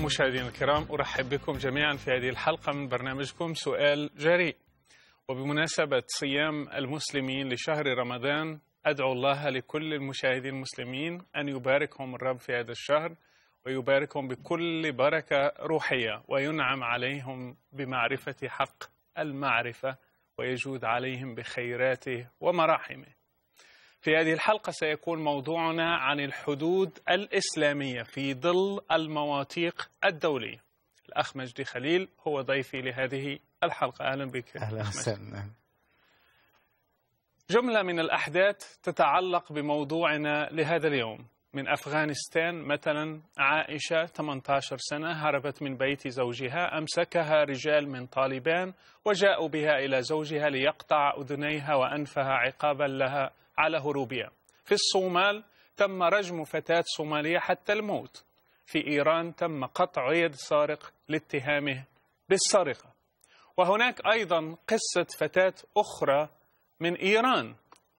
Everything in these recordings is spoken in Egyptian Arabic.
مشاهدينا الكرام أرحب بكم جميعا في هذه الحلقة من برنامجكم سؤال جريء وبمناسبة صيام المسلمين لشهر رمضان أدعو الله لكل المشاهدين المسلمين أن يباركهم الرب في هذا الشهر ويباركهم بكل بركة روحية وينعم عليهم بمعرفة حق المعرفة ويجود عليهم بخيراته ومراحمه في هذه الحلقة سيكون موضوعنا عن الحدود الإسلامية في ظل المواثيق الدولية الأخ مجدي خليل هو ضيفي لهذه الحلقة أهلا بك اهلا وسهلا جملة من الأحداث تتعلق بموضوعنا لهذا اليوم من أفغانستان مثلا عائشة 18 سنة هربت من بيت زوجها أمسكها رجال من طالبان وجاءوا بها إلى زوجها ليقطع أذنيها وأنفها عقابا لها على هروبها في الصومال تم رجم فتاة صومالية حتى الموت في إيران تم قطع يد سارق لاتهامه بالسرقة وهناك أيضا قصة فتاة أخرى من إيران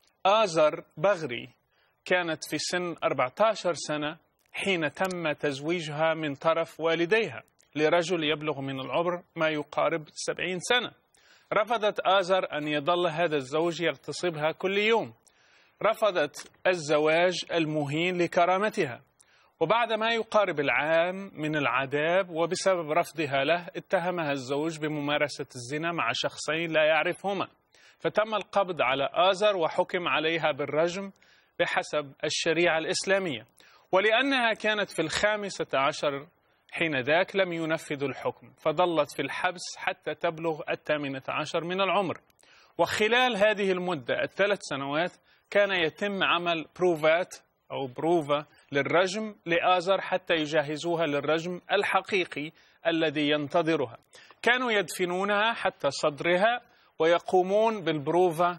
آزر بغري كانت في سن 14 سنة حين تم تزويجها من طرف والديها لرجل يبلغ من العمر ما يقارب 70 سنة رفضت آزر أن يظل هذا الزوج يغتصبها كل يوم رفضت الزواج المهين لكرامتها وبعد ما يقارب العام من العذاب وبسبب رفضها له اتهمها الزوج بممارسة الزنا مع شخصين لا يعرفهما فتم القبض على آزر وحكم عليها بالرجم بحسب الشريعة الإسلامية ولأنها كانت في الخامسة عشر حين ذاك لم ينفذوا الحكم فظلت في الحبس حتى تبلغ الثامنة عشر من العمر وخلال هذه المدة الثلاث سنوات كان يتم عمل بروفات أو بروفا للرجم لآزر حتى يجهزوها للرجم الحقيقي الذي ينتظرها كانوا يدفنونها حتى صدرها ويقومون بالبروفا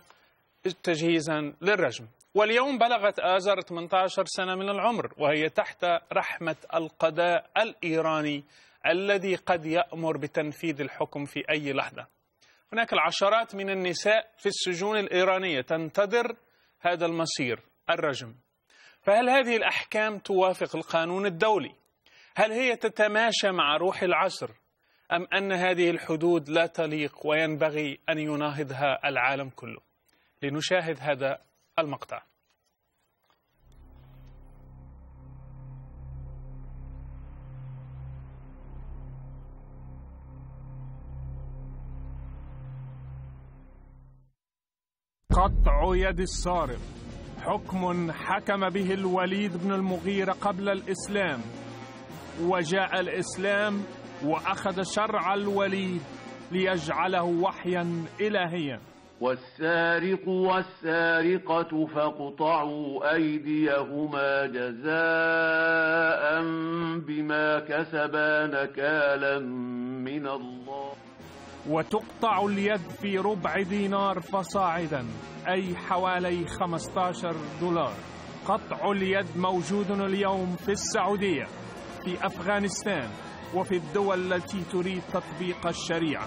تجهيزا للرجم واليوم بلغت آزر 18 سنة من العمر وهي تحت رحمة القضاء الإيراني الذي قد يأمر بتنفيذ الحكم في أي لحظة هناك العشرات من النساء في السجون الإيرانية تنتظر هذا المصير الرجم فهل هذه الأحكام توافق القانون الدولي؟ هل هي تتماشى مع روح العصر؟ أم أن هذه الحدود لا تليق وينبغي أن يناهضها العالم كله؟ لنشاهد هذا المقطع قطع يد السارق حكم حكم به الوليد بن المغيرة قبل الإسلام وجاء الإسلام وأخذ شرع الوليد ليجعله وحيا إلهيا والسارق والسارقة فاقطعوا أيديهما جزاء بما كسبا نكالا من الله وتقطع اليد في ربع دينار فصاعدا أي حوالي 15 دولار قطع اليد موجود اليوم في السعودية في أفغانستان وفي الدول التي تريد تطبيق الشريعة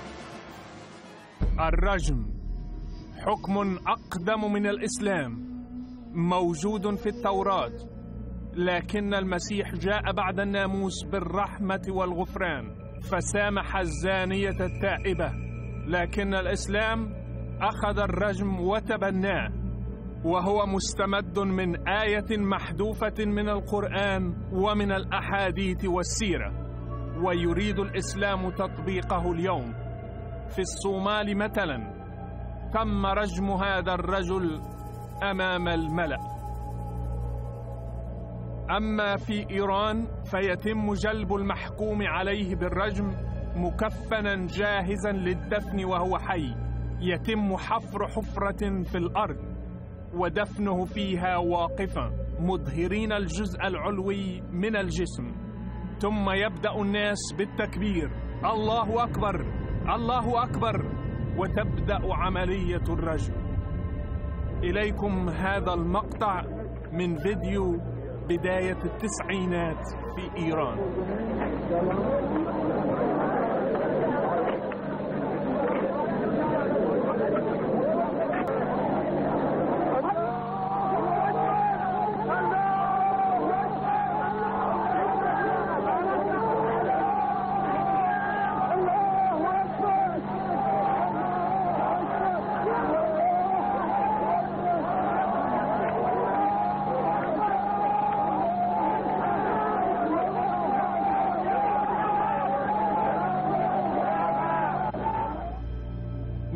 الرجم حكم أقدم من الإسلام موجود في التوراة لكن المسيح جاء بعد الناموس بالرحمة والغفران فسامح الزانية التائبة لكن الإسلام أخذ الرجم وتبناه وهو مستمد من آية محذوفة من القرآن ومن الأحاديث والسيرة ويريد الإسلام تطبيقه اليوم في الصومال مثلا تم رجم هذا الرجل أمام الملأ أما في إيران فيتم جلب المحكوم عليه بالرجم مكفنا جاهزا للدفن وهو حي يتم حفر حفرة في الأرض ودفنه فيها واقفا مظهرين الجزء العلوي من الجسم ثم يبدأ الناس بالتكبير الله أكبر الله أكبر وتبدأ عملية الرجم إليكم هذا المقطع من فيديو بداية التسعينات في إيران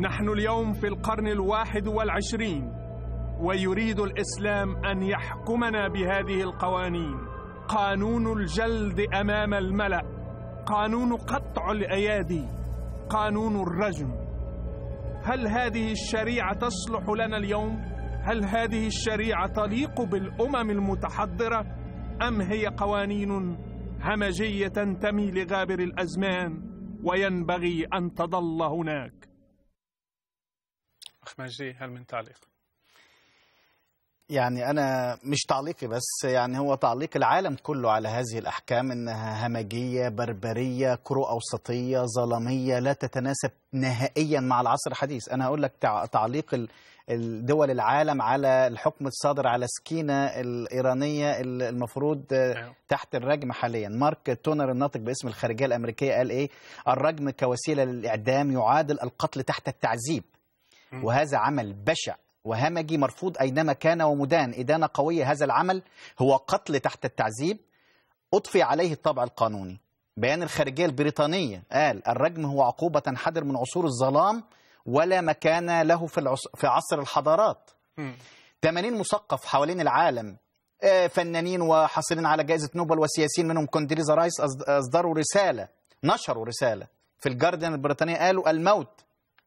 نحن اليوم في القرن الواحد والعشرين ويريد الإسلام أن يحكمنا بهذه القوانين قانون الجلد أمام الملأ قانون قطع الأيادي قانون الرجم هل هذه الشريعة تصلح لنا اليوم؟ هل هذه الشريعة تليق بالأمم المتحضرة؟ أم هي قوانين همجية تنتمي لغابر الأزمان وينبغي أن تظل هناك أخ مجدي هل من تعليق؟ يعني أنا مش تعليقي بس يعني هو تعليق العالم كله على هذه الأحكام إنها همجية بربرية كرو أوسطية ظلامية لا تتناسب نهائيا مع العصر الحديث أنا هقول لك تع- تعليق ال- الدول العالم على الحكم الصادر على سكينة الإيرانية ال- المفروض آه، أيوه. تحت الرجم حاليا مارك تونر الناطق باسم الخارجية الأمريكية قال إيه الرجم كوسيلة للإعدام يعادل القتل تحت التعذيب مم. وهذا عمل بشع وهمجي مرفوض أينما كان ومدان إدانة قوية هذا العمل هو قتل تحت التعذيب أضفي عليه الطابع القانوني بيان الخارجية البريطانية قال الرجم هو عقوبة تنحدر من عصور الظلام ولا مكان له في, العص... في عصر الحضارات مم. 80 مثقف حوالين العالم آه، فنانين وحاصلين على جائزة نوبل وسياسيين منهم كوندريزا رايس أصد- أصدروا رسالة نشروا رسالة في الجارديان البريطانية قالوا الموت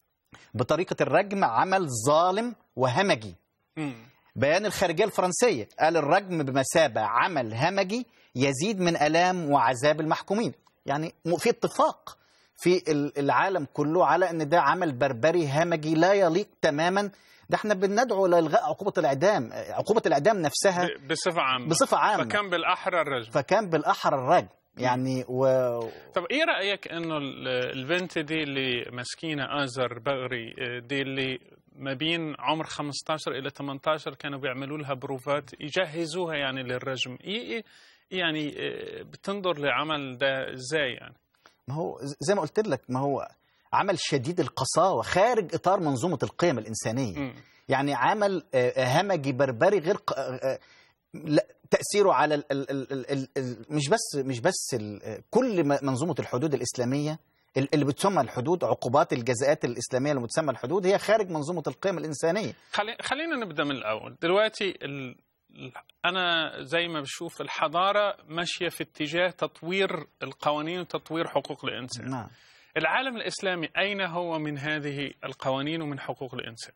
بطريقة الرجم عمل ظالم وهمجي مم. بيان الخارجية الفرنسية قال الرجم بمثابة عمل همجي يزيد من ألام وعذاب المحكومين يعني م- في اتفاق في ال- العالم كله على أن ده عمل بربري همجي لا يليق تماما ده احنا بندعو لإلغاء عقوبة الإعدام عقوبة الإعدام نفسها ب- بصفة عامة بصفة عامة فكان بالأحرى الرجم فكان بالأحرى الرجم يعني و... طب ايه رايك انه ال- البنت دي اللي مسكينه ازر بغري آه، دي اللي ما بين عمر 15 الى 18 كانوا بيعملوا لها بروفات يجهزوها يعني للرجم إيه إيه- يعني آه، بتنظر لعمل ده ازاي يعني ما هو زي ما قلت لك ما هو عمل شديد القساوة خارج إطار منظومة القيم الإنسانية مم. يعني عمل آه، همجي بربري غير ق- آه، لا تأثيره على ال ال ال ال ال ال مش بس مش بس ال كل م- منظومة الحدود الإسلامية ال- اللي بتسمى الحدود عقوبات الجزاءات الإسلامية اللي بتسمى الحدود هي خارج منظومة القيم الإنسانية خلي خلينا نبدا من الاول دلوقتي ال... ال- انا زي ما بشوف الحضاره ماشيه في اتجاه تطوير القوانين وتطوير حقوق الانسان نعم العالم الاسلامي اين هو من هذه القوانين ومن حقوق الانسان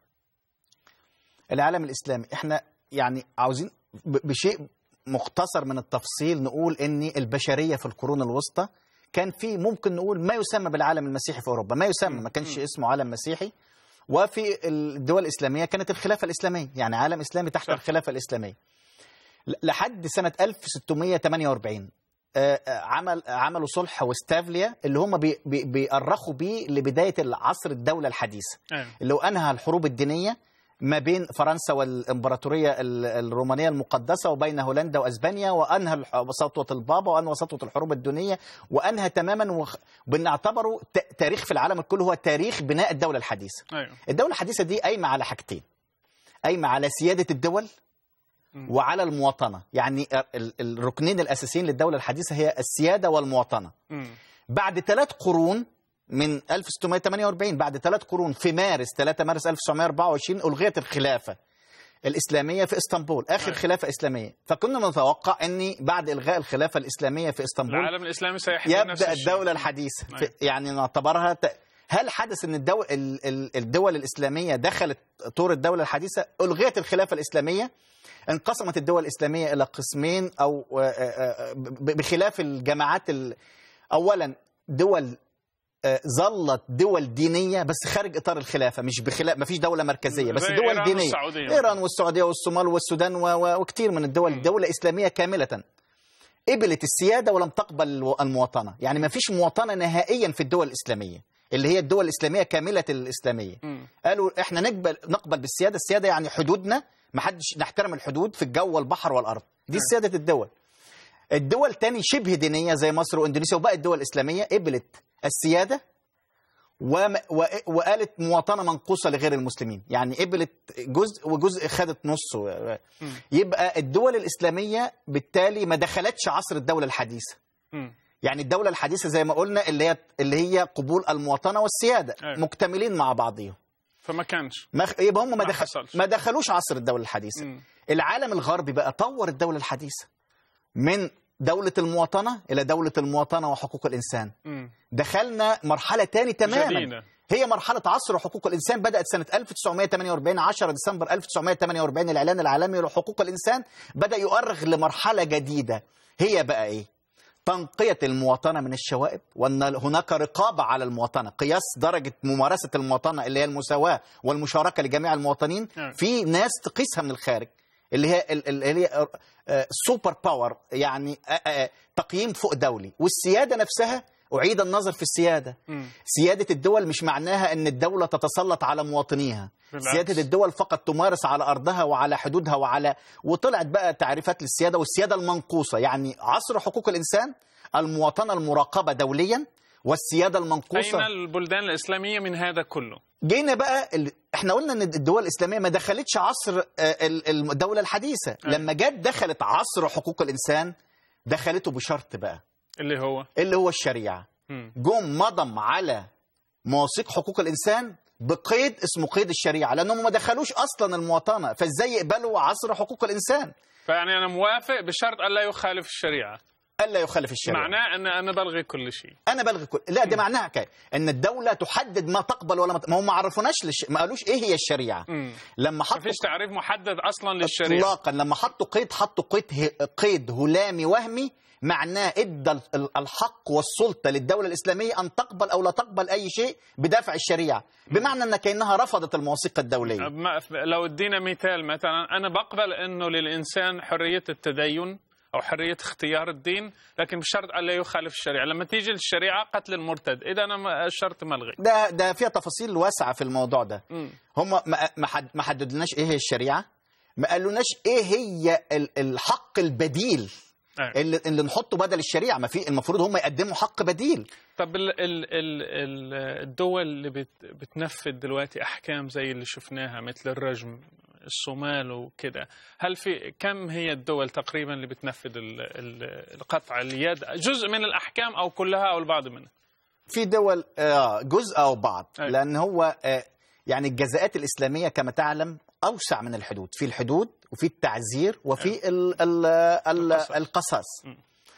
العالم الإسلامي احنا يعني عاوزين ب- بشيء مختصر من التفصيل نقول ان البشرية في القرون الوسطى كان في ممكن نقول ما يسمى بالعالم المسيحي في اوروبا ما يسمى ما كانش اسمه عالم مسيحي وفي الدول الاسلاميه كانت الخلافه الاسلاميه يعني عالم اسلامي تحت صح. الخلافه الاسلاميه ل- لحد سنه 1648 آه، آه، عمل عملوا صلح وستافليا اللي هم بي بي بيأرخوا بيه لبدايه العصر الدوله الحديثه أيوة. اللي هو انهى الحروب الدينيه ما بين فرنسا والامبراطوريه ال- الرومانيه المقدسه وبين هولندا واسبانيا وانهى الح- سطوه البابا وانهى سطوه الحروب الدينيه وانهى تماما وخ- بنعتبره ت- تاريخ في العالم الكل هو تاريخ بناء الدوله الحديثه. ايوه الدوله الحديثه دي قايمه على حاجتين. قايمه على سياده الدول مم. وعلى المواطنه، يعني ال- الركنين الاساسيين للدوله الحديثه هي السياده والمواطنه. مم. بعد ثلاث قرون من 1648 بعد ثلاث قرون في مارس 3 مارس 1924 ألغيت الخلافة الإسلامية في اسطنبول آخر أيوة. خلافة إسلامية فكنا نتوقع أن بعد إلغاء الخلافة الإسلامية في اسطنبول العالم الاسلامي سيحدث نفس يبدأ الشيء. الدولة الحديثة أيوة. في- يعني نعتبرها ت... هل حدث ان الدول ال- ال- الدول الاسلاميه دخلت طور الدوله الحديثه الغيت الخلافه الاسلاميه انقسمت الدول الاسلاميه الى قسمين او آه، آه، آه، ب- بخلاف الجماعات ال... اولا دول آه، ظلت دول دينيه بس خارج اطار الخلافه مش بخلاف ما فيش دوله مركزيه بس زي دول إيران دينيه والسعودية. ايران والسعوديه والصومال والسودان و... و... وكثير من الدول مم. دوله اسلاميه كامله قبلت السياده ولم تقبل الو- المواطنه يعني ما فيش مواطنه نهائيا في الدول الاسلاميه اللي هي الدول الاسلاميه كامله الاسلاميه مم. قالوا احنا نقبل نقبل بالسياده السياده يعني حدودنا ما حدش نحترم الحدود في الجو والبحر والارض دي سياده الدول الدول تاني شبه دينيه زي مصر واندونيسيا وباقي الدول الاسلاميه قبلت السياده وم- و- وقالت مواطنه منقوصه لغير المسلمين يعني قبلت جزء وجزء خدت نصه مم. يبقى الدول الاسلاميه بالتالي ما دخلتش عصر الدوله الحديثه مم. يعني الدولة الحديثة زي ما قلنا اللي هي اللي هي قبول المواطنة والسيادة أيوة. مكتملين مع بعضهم فما كانش ما خ- يبقى هم ما, ما دخل حصلش. ما دخلوش عصر الدوله الحديثه مم. العالم الغربي بقى طور الدوله الحديثه من دوله المواطنه الى دوله المواطنه وحقوق الانسان مم. دخلنا مرحله تاني تماما جديدة. هي مرحله عصر حقوق الانسان بدات سنه 1948 10 ديسمبر 1948 الاعلان العالمي لحقوق الانسان بدا يؤرخ لمرحله جديده هي بقى ايه تنقية المواطنة من الشوائب وأن هناك رقابة على المواطنة قياس درجة ممارسة المواطنة اللي هي المساواة والمشاركة لجميع المواطنين نعم. في ناس تقيسها من الخارج اللي هي ال- ال- اللي هي سوبر باور يعني آه، آه، تقييم فوق دولي والسيادة نفسها أعيد النظر في السيادة مم. سيادة الدول مش معناها أن الدولة تتسلط على مواطنيها بالعكس. سيادة الدول فقط تمارس على أرضها وعلى حدودها وعلى وطلعت بقى تعريفات للسيادة والسيادة المنقوصة يعني عصر حقوق الإنسان المواطنة المراقبة دوليا والسيادة المنقوصة أين البلدان الإسلامية من هذا كله جينا بقى ال... احنا قلنا ان الدول الاسلاميه ما دخلتش عصر آه، ال- الدوله الحديثه لما جت دخلت عصر حقوق الانسان دخلته بشرط بقى اللي هو اللي هو الشريعه مم. جم مضم على مواثيق حقوق الانسان بقيد اسمه قيد الشريعه لانهم ما دخلوش اصلا المواطنه فازاي يقبلوا عصر حقوق الانسان فيعني أنا موافق بشرط ألا يخالف الشريعة الا يخالف الشريعه معناه أن أنا بلغي كل شيء انا بلغي كل لا ده معناها كده ان الدوله تحدد ما تقبل ولا ما, ت- ما هم ما عرفوناش للش... ما قالوش ايه هي الشريعه مم. لما ما حطوا فيش تعريف محدد أصلا للشريعة اطلاقا لما حطوا قيد حطوا قيد ه- قيد هلامي وهمي معناه ادى ال- ال- الحق والسلطه للدوله الاسلاميه ان تقبل او لا تقبل اي شيء بدافع الشريعه بمعنى ان كانها رفضت المواثيق الدوليه ما- لو ادينا مثال مثلا انا بقبل انه للانسان حريه التدين او حريه اختيار الدين لكن بشرط الا يخالف الشريعه لما تيجي للشريعه قتل المرتد اذا انا ما- الشرط ملغي ده ده فيها تفاصيل واسعه في الموضوع ده مم. هم ما ما حد- ما حددناش ايه هي الشريعه ما قالوناش ايه هي ال- الحق البديل أي. اللي, اللي نحطه بدل الشريعه ما في المفروض هم يقدموا حق بديل طب ال ال ال ال الدول اللي بت بتنفذ دلوقتي احكام زي اللي شفناها مثل الرجم الصومال وكده هل في كم هي الدول تقريبا اللي بتنفذ ال- ال- القطع اليد جزء من الاحكام او كلها او البعض منها في دول آه، جزء او بعض أي. لان هو آه، يعني الجزاءات الاسلاميه كما تعلم اوسع من الحدود في الحدود وفي التعزير وفي ال ال ال القصاص. القصاص م.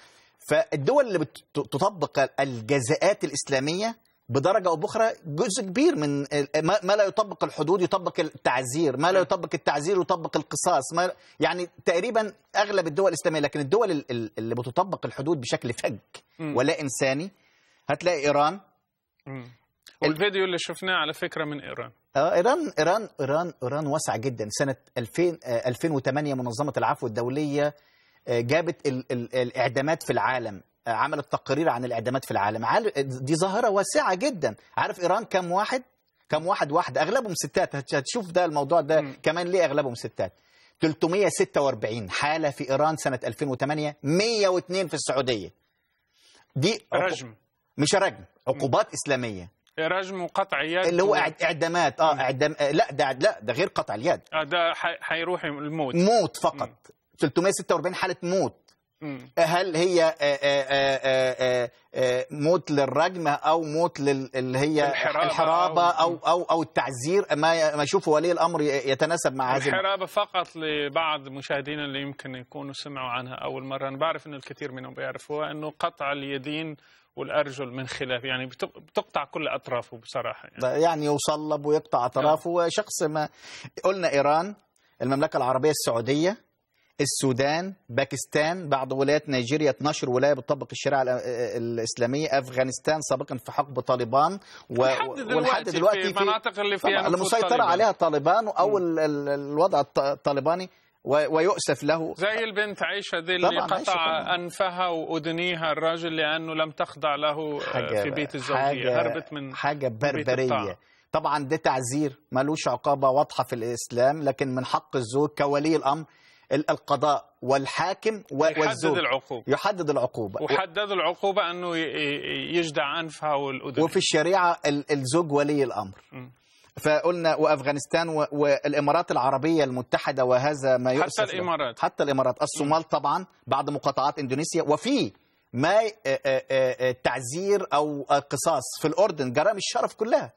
فالدول اللي بتطبق الجزاءات الاسلاميه بدرجه او باخرى جزء كبير من ال- ما ما لا يطبق الحدود يطبق التعزير ما لا أي. يطبق التعزير يطبق القصاص ما يعني تقريبا اغلب الدول الاسلاميه لكن الدول ال- ال- اللي بتطبق الحدود بشكل فج م. ولا انساني هتلاقي ايران مم. والفيديو اللي شفناه على فكره من ايران اه ايران ايران ايران ايران واسعه جدا سنه 2000 آه، 2008 منظمه العفو الدوليه آه، جابت ال ال الاعدامات في العالم آه، عملت تقرير عن الاعدامات في العالم عال- دي ظاهره واسعه جدا عارف ايران كم واحد كم واحد واحد اغلبهم ستات هت- هتشوف ده الموضوع ده مم. كمان ليه اغلبهم ستات 346 حاله في ايران سنه 2008 102 في السعوديه دي عقو- رجم مش رجم عقوبات اسلاميه رجم وقطع يد اللي هو و- إعد- اعدامات اه اعدام آه، لا ده لا ده غير قطع اليد آه، ده ح- حيروح الموت موت فقط 346 حاله موت مم. هل هي آه، آه، آه، آه، آه، موت للرجم او موت لل- اللي هي الحرابة الحرابه أو- او او او التعزير ما ما يشوفه ولي الامر ي- يتناسب مع هذه الحرابة فقط لبعض مشاهدينا اللي يمكن يكونوا سمعوا عنها أول مرة أنا بعرف أن الكثير منهم بيعرفوها أنه قطع اليدين والأرجل من خلاف يعني بتق- بتقطع كل أطرافه بصراحة يعني. يعني يصلب ويقطع اطرافه وشخص ما قلنا ايران المملكه العربيه السعوديه السودان باكستان بعض ولايات نيجيريا 12 ولايه بتطبق الشريعه الأ- الاسلاميه افغانستان سابقا في حقب طالبان و- لحد دلوقتي, في المناطق اللي فيها طبعا نفوذ المسيطرة طالبان. عليها طالبان أو ال- ال- الوضع الط- الطالباني و- ويؤسف له زي البنت عائشة ذي اللي طبعاً عائشة قطع طبعاً. أنفها وأذنيها الرجل لأنه لم تخضع له آه، في بيت الزوجية حاجة هربت من حاجة بيت بربرية الطاعة. طبعا ده تعزير ملوش عقابة واضحة في الإسلام لكن من حق الزوج كولي الأمر ال- القضاء والحاكم و- يحدد والزوج العقوبة يحدد العقوبة وحددوا العقوبة أنه ي- ي- يجدع أنفها والأذن وفي الشريعة ال- الزوج ولي الأمر مم. فقلنا وافغانستان و- والامارات العربيه المتحده وهذا ما يؤسف له. الإمارات. حتى الامارات الصومال طبعا بعد مقاطعات اندونيسيا وفي ما آه، آه، آه، تعزير او آه، قصاص في الاردن جرائم الشرف كلها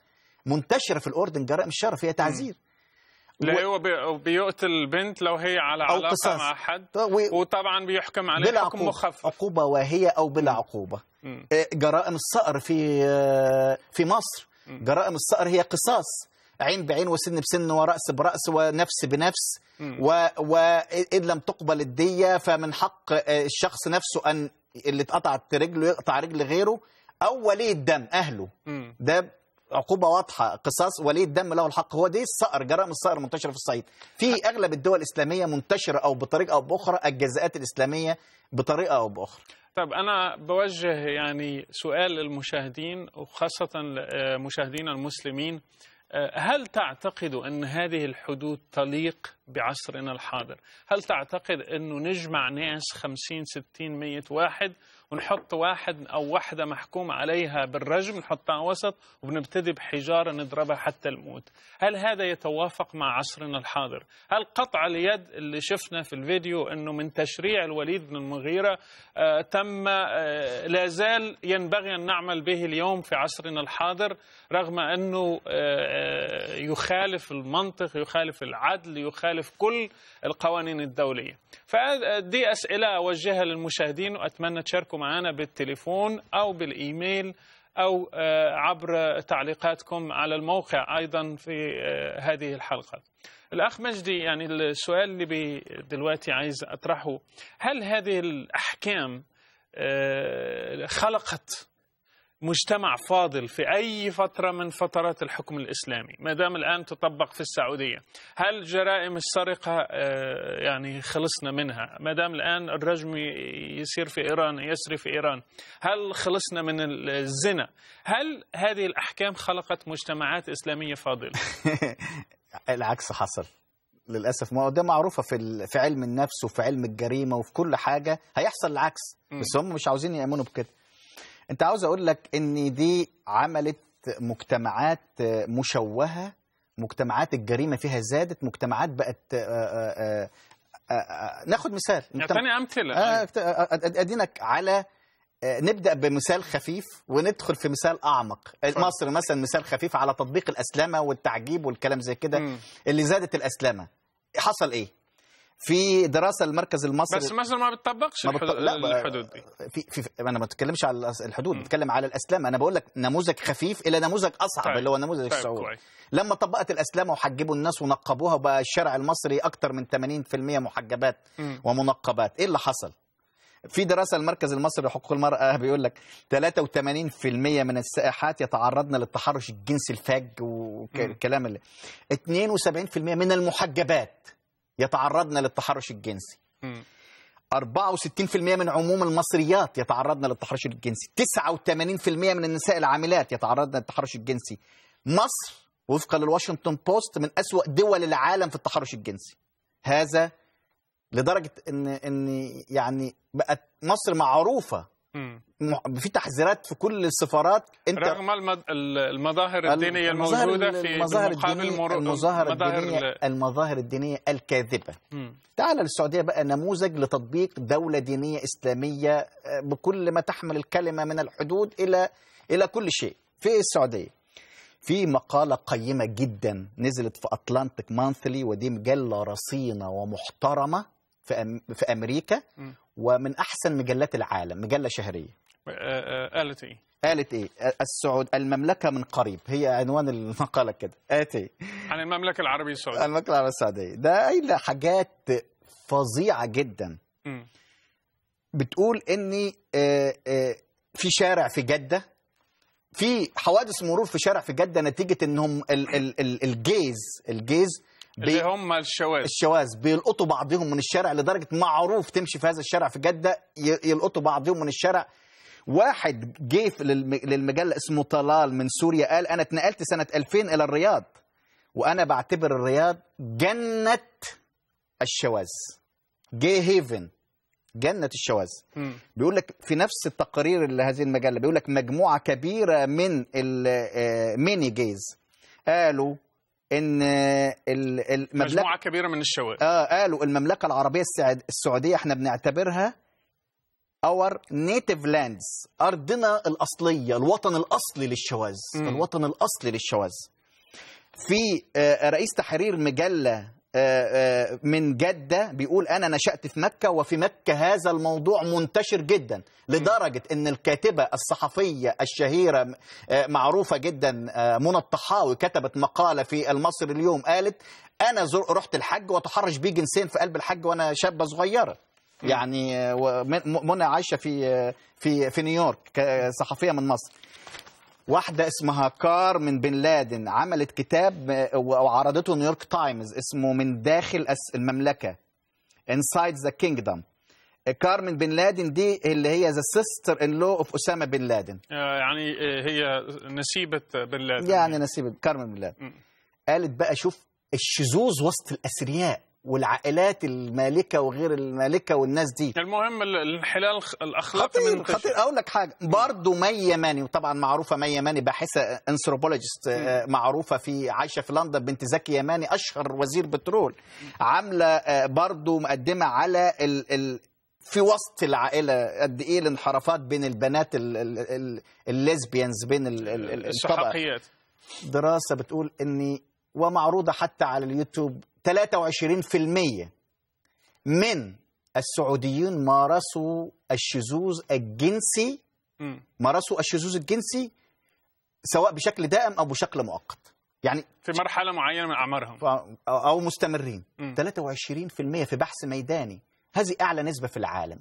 منتشره في الاردن جرائم الشرف هي تعزير لا هو بي- بيقتل البنت لو هي على أو علاقه قصاص. مع حد و- وطبعا بيحكم عليه بلا حكم عقوبة مخفف عقوبة واهية أو بلا عقوبة مم. آه، جرائم الصقر في آه، في مصر مم. جرائم الصقر هي قصاص عين بعين وسن بسن ورأس برأس ونفس بنفس مم. و- وإن لم تقبل الدية فمن حق آه، الشخص نفسه أن اللي اتقطعت رجله يقطع رجل غيره أو ولي الدم أهله مم. ده عقوبة واضحة قصاص ولي الدم له الحق هو دي الصقر جرائم الصقر منتشرة في الصعيد في أغلب الدول الإسلامية منتشرة أو بطريقة أو بأخرى الجزاءات الإسلامية بطريقة أو بأخرى طب أنا بوجه يعني سؤال للمشاهدين وخاصة آه، مشاهدينا المسلمين آه، هل تعتقد أن هذه الحدود تليق بعصرنا الحاضر؟ هل تعتقد أنه نجمع ناس 50 60 100 واحد ونحط واحد أو واحدة محكوم عليها بالرجم نحطها وسط وبنبتدي بحجارة نضربها حتى الموت هل هذا يتوافق مع عصرنا الحاضر؟ هل قطع اليد اللي شفنا في الفيديو أنه من تشريع الوليد بن المغيرة آه، تم آه، لا زال ينبغي أن نعمل به اليوم في عصرنا الحاضر رغم أنه آه، يخالف المنطق يخالف العدل يخالف كل القوانين الدولية فدي أسئلة أوجهها للمشاهدين وأتمنى تشاركوا معنا بالتليفون أو بالإيميل أو آه، عبر تعليقاتكم على الموقع أيضا في آه، هذه الحلقة الأخ مجدي يعني السؤال اللي بي دلوقتي عايز أطرحه هل هذه الأحكام آه، خلقت مجتمع فاضل في أي فترة من فترات الحكم الإسلامي ما دام الآن تطبق في السعودية هل جرائم السرقة آه، يعني خلصنا منها ما دام الآن الرجم يصير في إيران يسري في إيران هل خلصنا من الزنا هل هذه الأحكام خلقت مجتمعات إسلامية فاضلة العكس حصل للاسف ما هو ده معروفه في ال- في علم النفس وفي علم الجريمه وفي كل حاجه هيحصل العكس مم. بس هم مش عاوزين يامنوا بكده انت عاوز اقول لك ان دي عملت مجتمعات مشوهه مجتمعات الجريمه فيها زادت مجتمعات بقت آه، آه، آه، آه، ناخد مثال مجتمع- يعطيني أمثلة آه، أكت- آه، أد- ادينك على آه، نبدا بمثال خفيف وندخل في مثال اعمق اتفضل. مصر مثلا مثال خفيف على تطبيق الاسلمه والتعجيب والكلام زي كده مم. اللي زادت الاسلمه حصل ايه في دراسه المركز المصري بس مصر ما بتطبقش ما الحدود, بتط- لا، ب- الحدود دي في, في انا ما بتكلمش على الأس- الحدود مم. بتكلم على الاسلام انا بقول لك نموذج خفيف الى نموذج اصعب طيب. اللي هو نموذج طيب السعودي كويس لما طبقت الاسلام وحجبوا الناس ونقبوها وبقى الشارع المصري اكتر من 80% محجبات مم. ومنقبات ايه اللي حصل في دراسه المركز المصري لحقوق المراه بيقول لك 83% من السائحات يتعرضن للتحرش الجنسي الفاج والكلام اللي 72% من المحجبات يتعرضن للتحرش الجنسي مم. 64% من عموم المصريات يتعرضن للتحرش الجنسي 89% من النساء العاملات يتعرضن للتحرش الجنسي مصر وفقا للواشنطن بوست من أسوأ دول العالم في التحرش الجنسي هذا لدرجة ان ان يعني بقت مصر معروفة مم. م- في تحذيرات في كل السفارات انت رغم المد... المظاهر الدينية المظاهر- الموجودة في المظاهر مقابل الدينية المر... المظاهر مظاهر الدينية ال- المظاهر الدينية الكاذبة مم. تعال للسعودية بقى نموذج لتطبيق دولة دينية إسلامية آه، بكل ما تحمل الكلمة من الحدود إلى إلى كل شيء في السعودية في مقالة قيمة جدا نزلت في أتلانتيك مانثلي ودي مجلة رصينة ومحترمة في, أم في أمريكا مم. ومن أحسن مجلات العالم مجلة شهرية آه، آه، قالت ايه؟ قالت إيه السعود المملكة من قريب هي عنوان المقالة كده قالت إيه عن المملكة العربية السعودية المملكة العربية السعودية ده قايلة حاجات فظيعة جدا مم. بتقول اني آه، آه، في شارع في جده في حوادث مرور في شارع في جده نتيجه انهم ال- ال- ال- الجيز الجيز اللي بي هم الشواذ الشواذ بيلقطوا بعضهم من الشارع لدرجه معروف تمشي في هذا الشارع في جده ي- يلقطوا بعضهم من الشارع واحد جه في للم- للمجله اسمه طلال من سوريا قال انا اتنقلت سنه 2000 الى الرياض وانا بعتبر الرياض جنه الشواذ جي هيفن جنه الشواذ مم. بيقول لك في نفس التقارير اللي هذه المجله بيقول لك مجموعه كبيره من الميني جيز قالوا ان آه، ال- المملكه مجموعة كبيرة من الشواذ اه قالوا المملكه العربيه السعد- السعوديه احنا بنعتبرها اور نيتيف لاندز ارضنا الاصليه الوطن الاصلي للشواذ مم. الوطن الاصلي للشواذ في آه، رئيس تحرير مجله آه، آه، من جده بيقول انا نشات في مكه وفي مكه هذا الموضوع منتشر جدا لدرجه ان الكاتبه الصحفيه الشهيره آه، معروفه جدا آه، منى الطحاوي كتبت مقاله في المصري اليوم قالت انا زر- رحت الحج وتحرش بي جنسين في قلب الحج وانا شابه صغيره يعني آه، ومن- م- منى عايشه في آه، في في نيويورك كصحفيه من مصر واحدة اسمها كار من بن لادن عملت كتاب آه، وعرضته نيويورك تايمز اسمه من داخل أس- المملكة Inside the Kingdom كار من بن لادن دي اللي هي ذا سيستر ان لو اوف اسامه بن لادن آه، يعني آه، هي نسيبة بن لادن يعني نسيب كارمن بن لادن مم. قالت بقى شوف الشذوذ وسط الاثرياء والعائلات المالكه وغير المالكه والناس دي المهم ال- الانحلال الخ- الاخلاقي خطير منتشر. خطير اقول لك حاجه برضه مي يماني وطبعا معروفه مي يماني باحثه انثروبولوجيست معروفه في عايشه في لندن بنت زكي يماني اشهر وزير بترول عامله آه، برضه مقدمه على ال ال في وسط العائله قد ايه الانحرافات بين البنات ال- ال- ال- الليزبيانز بين ال- ال- ال- الطبقه السحاقيات دراسة بتقول إن ومعروضة حتى على اليوتيوب 23% من السعوديين مارسوا الشذوذ الجنسي مم. مارسوا الشذوذ الجنسي سواء بشكل دائم أو بشكل مؤقت يعني في مرحلة معينة من أعمارهم ف- أو مستمرين مم. 23% في بحث ميداني هذه أعلى نسبة في العالم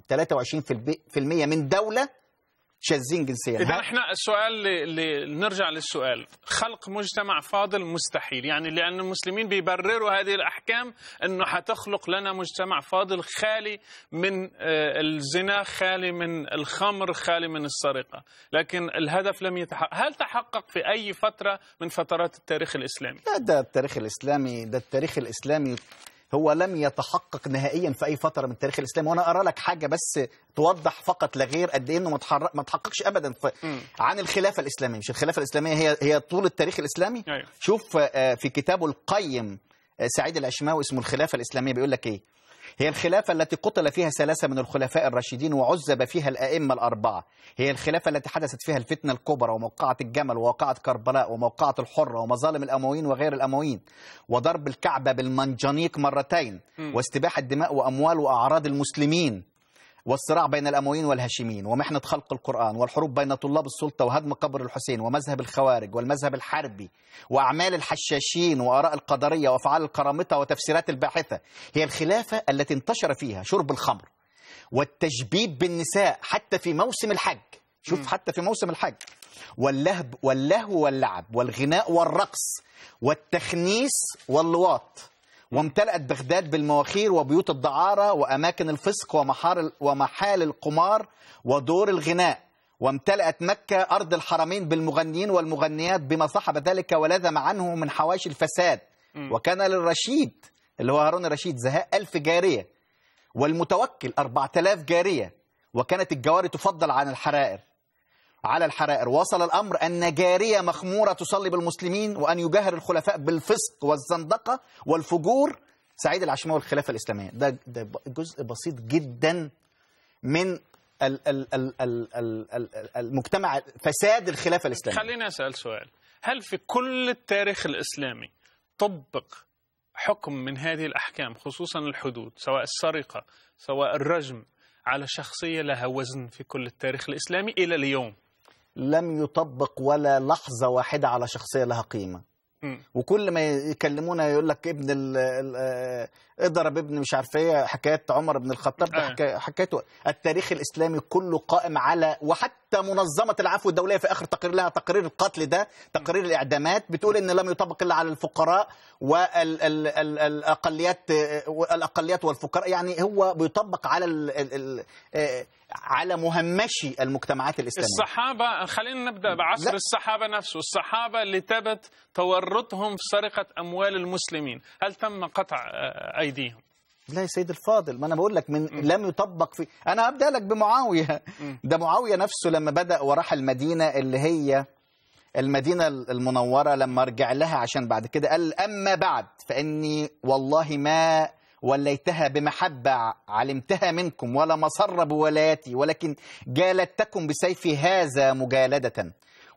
23% من دولة شاذين جنسيا إذا ها- احنا السؤال اللي نرجع للسؤال خلق مجتمع فاضل مستحيل يعني لأن المسلمين بيبرروا هذه الأحكام أنه حتخلق لنا مجتمع فاضل خالي من آه، الزنا خالي من الخمر خالي من السرقة لكن الهدف لم يتحقق هل تحقق في أي فترة من فترات التاريخ الإسلامي لا ده التاريخ الاسلامي ده التاريخ الاسلامي هو لم يتحقق نهائيا في اي فتره من التاريخ الاسلامي وانا ارى لك حاجه بس توضح فقط لا غير قد ايه انه ما اتحرك- ما تحققش ابدا في مم. عن الخلافه الاسلاميه مش الخلافه الاسلاميه هي هي طول التاريخ الاسلامي أيوه. شوف آه، في كتابه القيم آه، سعيد العشماوي اسمه الخلافه الاسلاميه بيقول لك ايه هي الخلافة التي قتل فيها ثلاثة من الخلفاء الراشدين وعذب فيها الأئمة الأربعة هي الخلافة التي حدثت فيها الفتنة الكبرى وموقعة الجمل ووقعة كربلاء وموقعة الحرة ومظالم الأمويين وغير الأمويين وضرب الكعبة بالمنجنيق مرتين واستباحة دماء وأموال وأعراض المسلمين والصراع بين الأمويين والهاشميين ومحنة خلق القرآن والحروب بين طلاب السلطة وهدم قبر الحسين ومذهب الخوارج والمذهب الحربي وأعمال الحشاشين وآراء القدرية وأفعال القرامطة وتفسيرات الباحثة هي الخلافة التي انتشر فيها شرب الخمر والتشبيب بالنساء حتى في موسم الحج شوف حتى في موسم الحج واللهب واللهو واللعب والغناء والرقص والتخنيس واللواط وامتلأت بغداد بالمواخير وبيوت الدعارة وأماكن الفسق ومحار ومحال القمار ودور الغناء وامتلأت مكة أرض الحرمين بالمغنيين والمغنيات بما صحب ذلك ولزم عنه من حواشي الفساد وكان للرشيد اللي هو هارون الرشيد زهاء ألف جارية والمتوكل أربعة آلاف جارية وكانت الجواري تفضل عن الحرائر على الحرائر وصل الأمر أن جارية مخمورة تصلي بالمسلمين وأن يجاهر الخلفاء بالفسق والزندقة والفجور سعيد العشماوي الخلافة الإسلامية ده, ده جزء بسيط جدا من ال ال ال ال ال ال المجتمع فساد الخلافة الإسلامية خليني أسأل سؤال هل في كل التاريخ الإسلامي طبق حكم من هذه الأحكام خصوصا الحدود سواء السرقة سواء الرجم على شخصية لها وزن في كل التاريخ الإسلامي إلى اليوم لم يطبق ولا لحظة واحدة على شخصية لها قيمة مم. وكل ما يكلمونا يقول لك ابن ال ال- آه، اضرب ابن مش عارف ايه حكايه عمر بن الخطاب ده أيوة. حكا- حكايته التاريخ الاسلامي كله قائم على وحتى منظمه العفو الدوليه في اخر تقرير لها تقرير القتل ده تقرير الاعدامات بتقول ان لم يطبق الا على الفقراء والاقليات الاقليات والفقراء يعني هو بيطبق على ال ال ال آه، على مهمشي المجتمعات الاسلاميه الصحابة خلينا نبدأ بعصر لا. الصحابة نفسه الصحابة اللي ثبت تورطهم في سرقة أموال المسلمين هل تم قطع آه، أيديهم لا يا سيد الفاضل ما انا بقول لك من لم يطبق في انا هبدا لك بمعاويه ده معاويه نفسه لما بدا وراح المدينه اللي هي المدينه المنوره لما رجع لها عشان بعد كده قال اما بعد فاني والله ما وليتها بمحبة علمتها منكم ولا مصر بولايتي ولكن جالدتكم بسيفي هذا مجالدة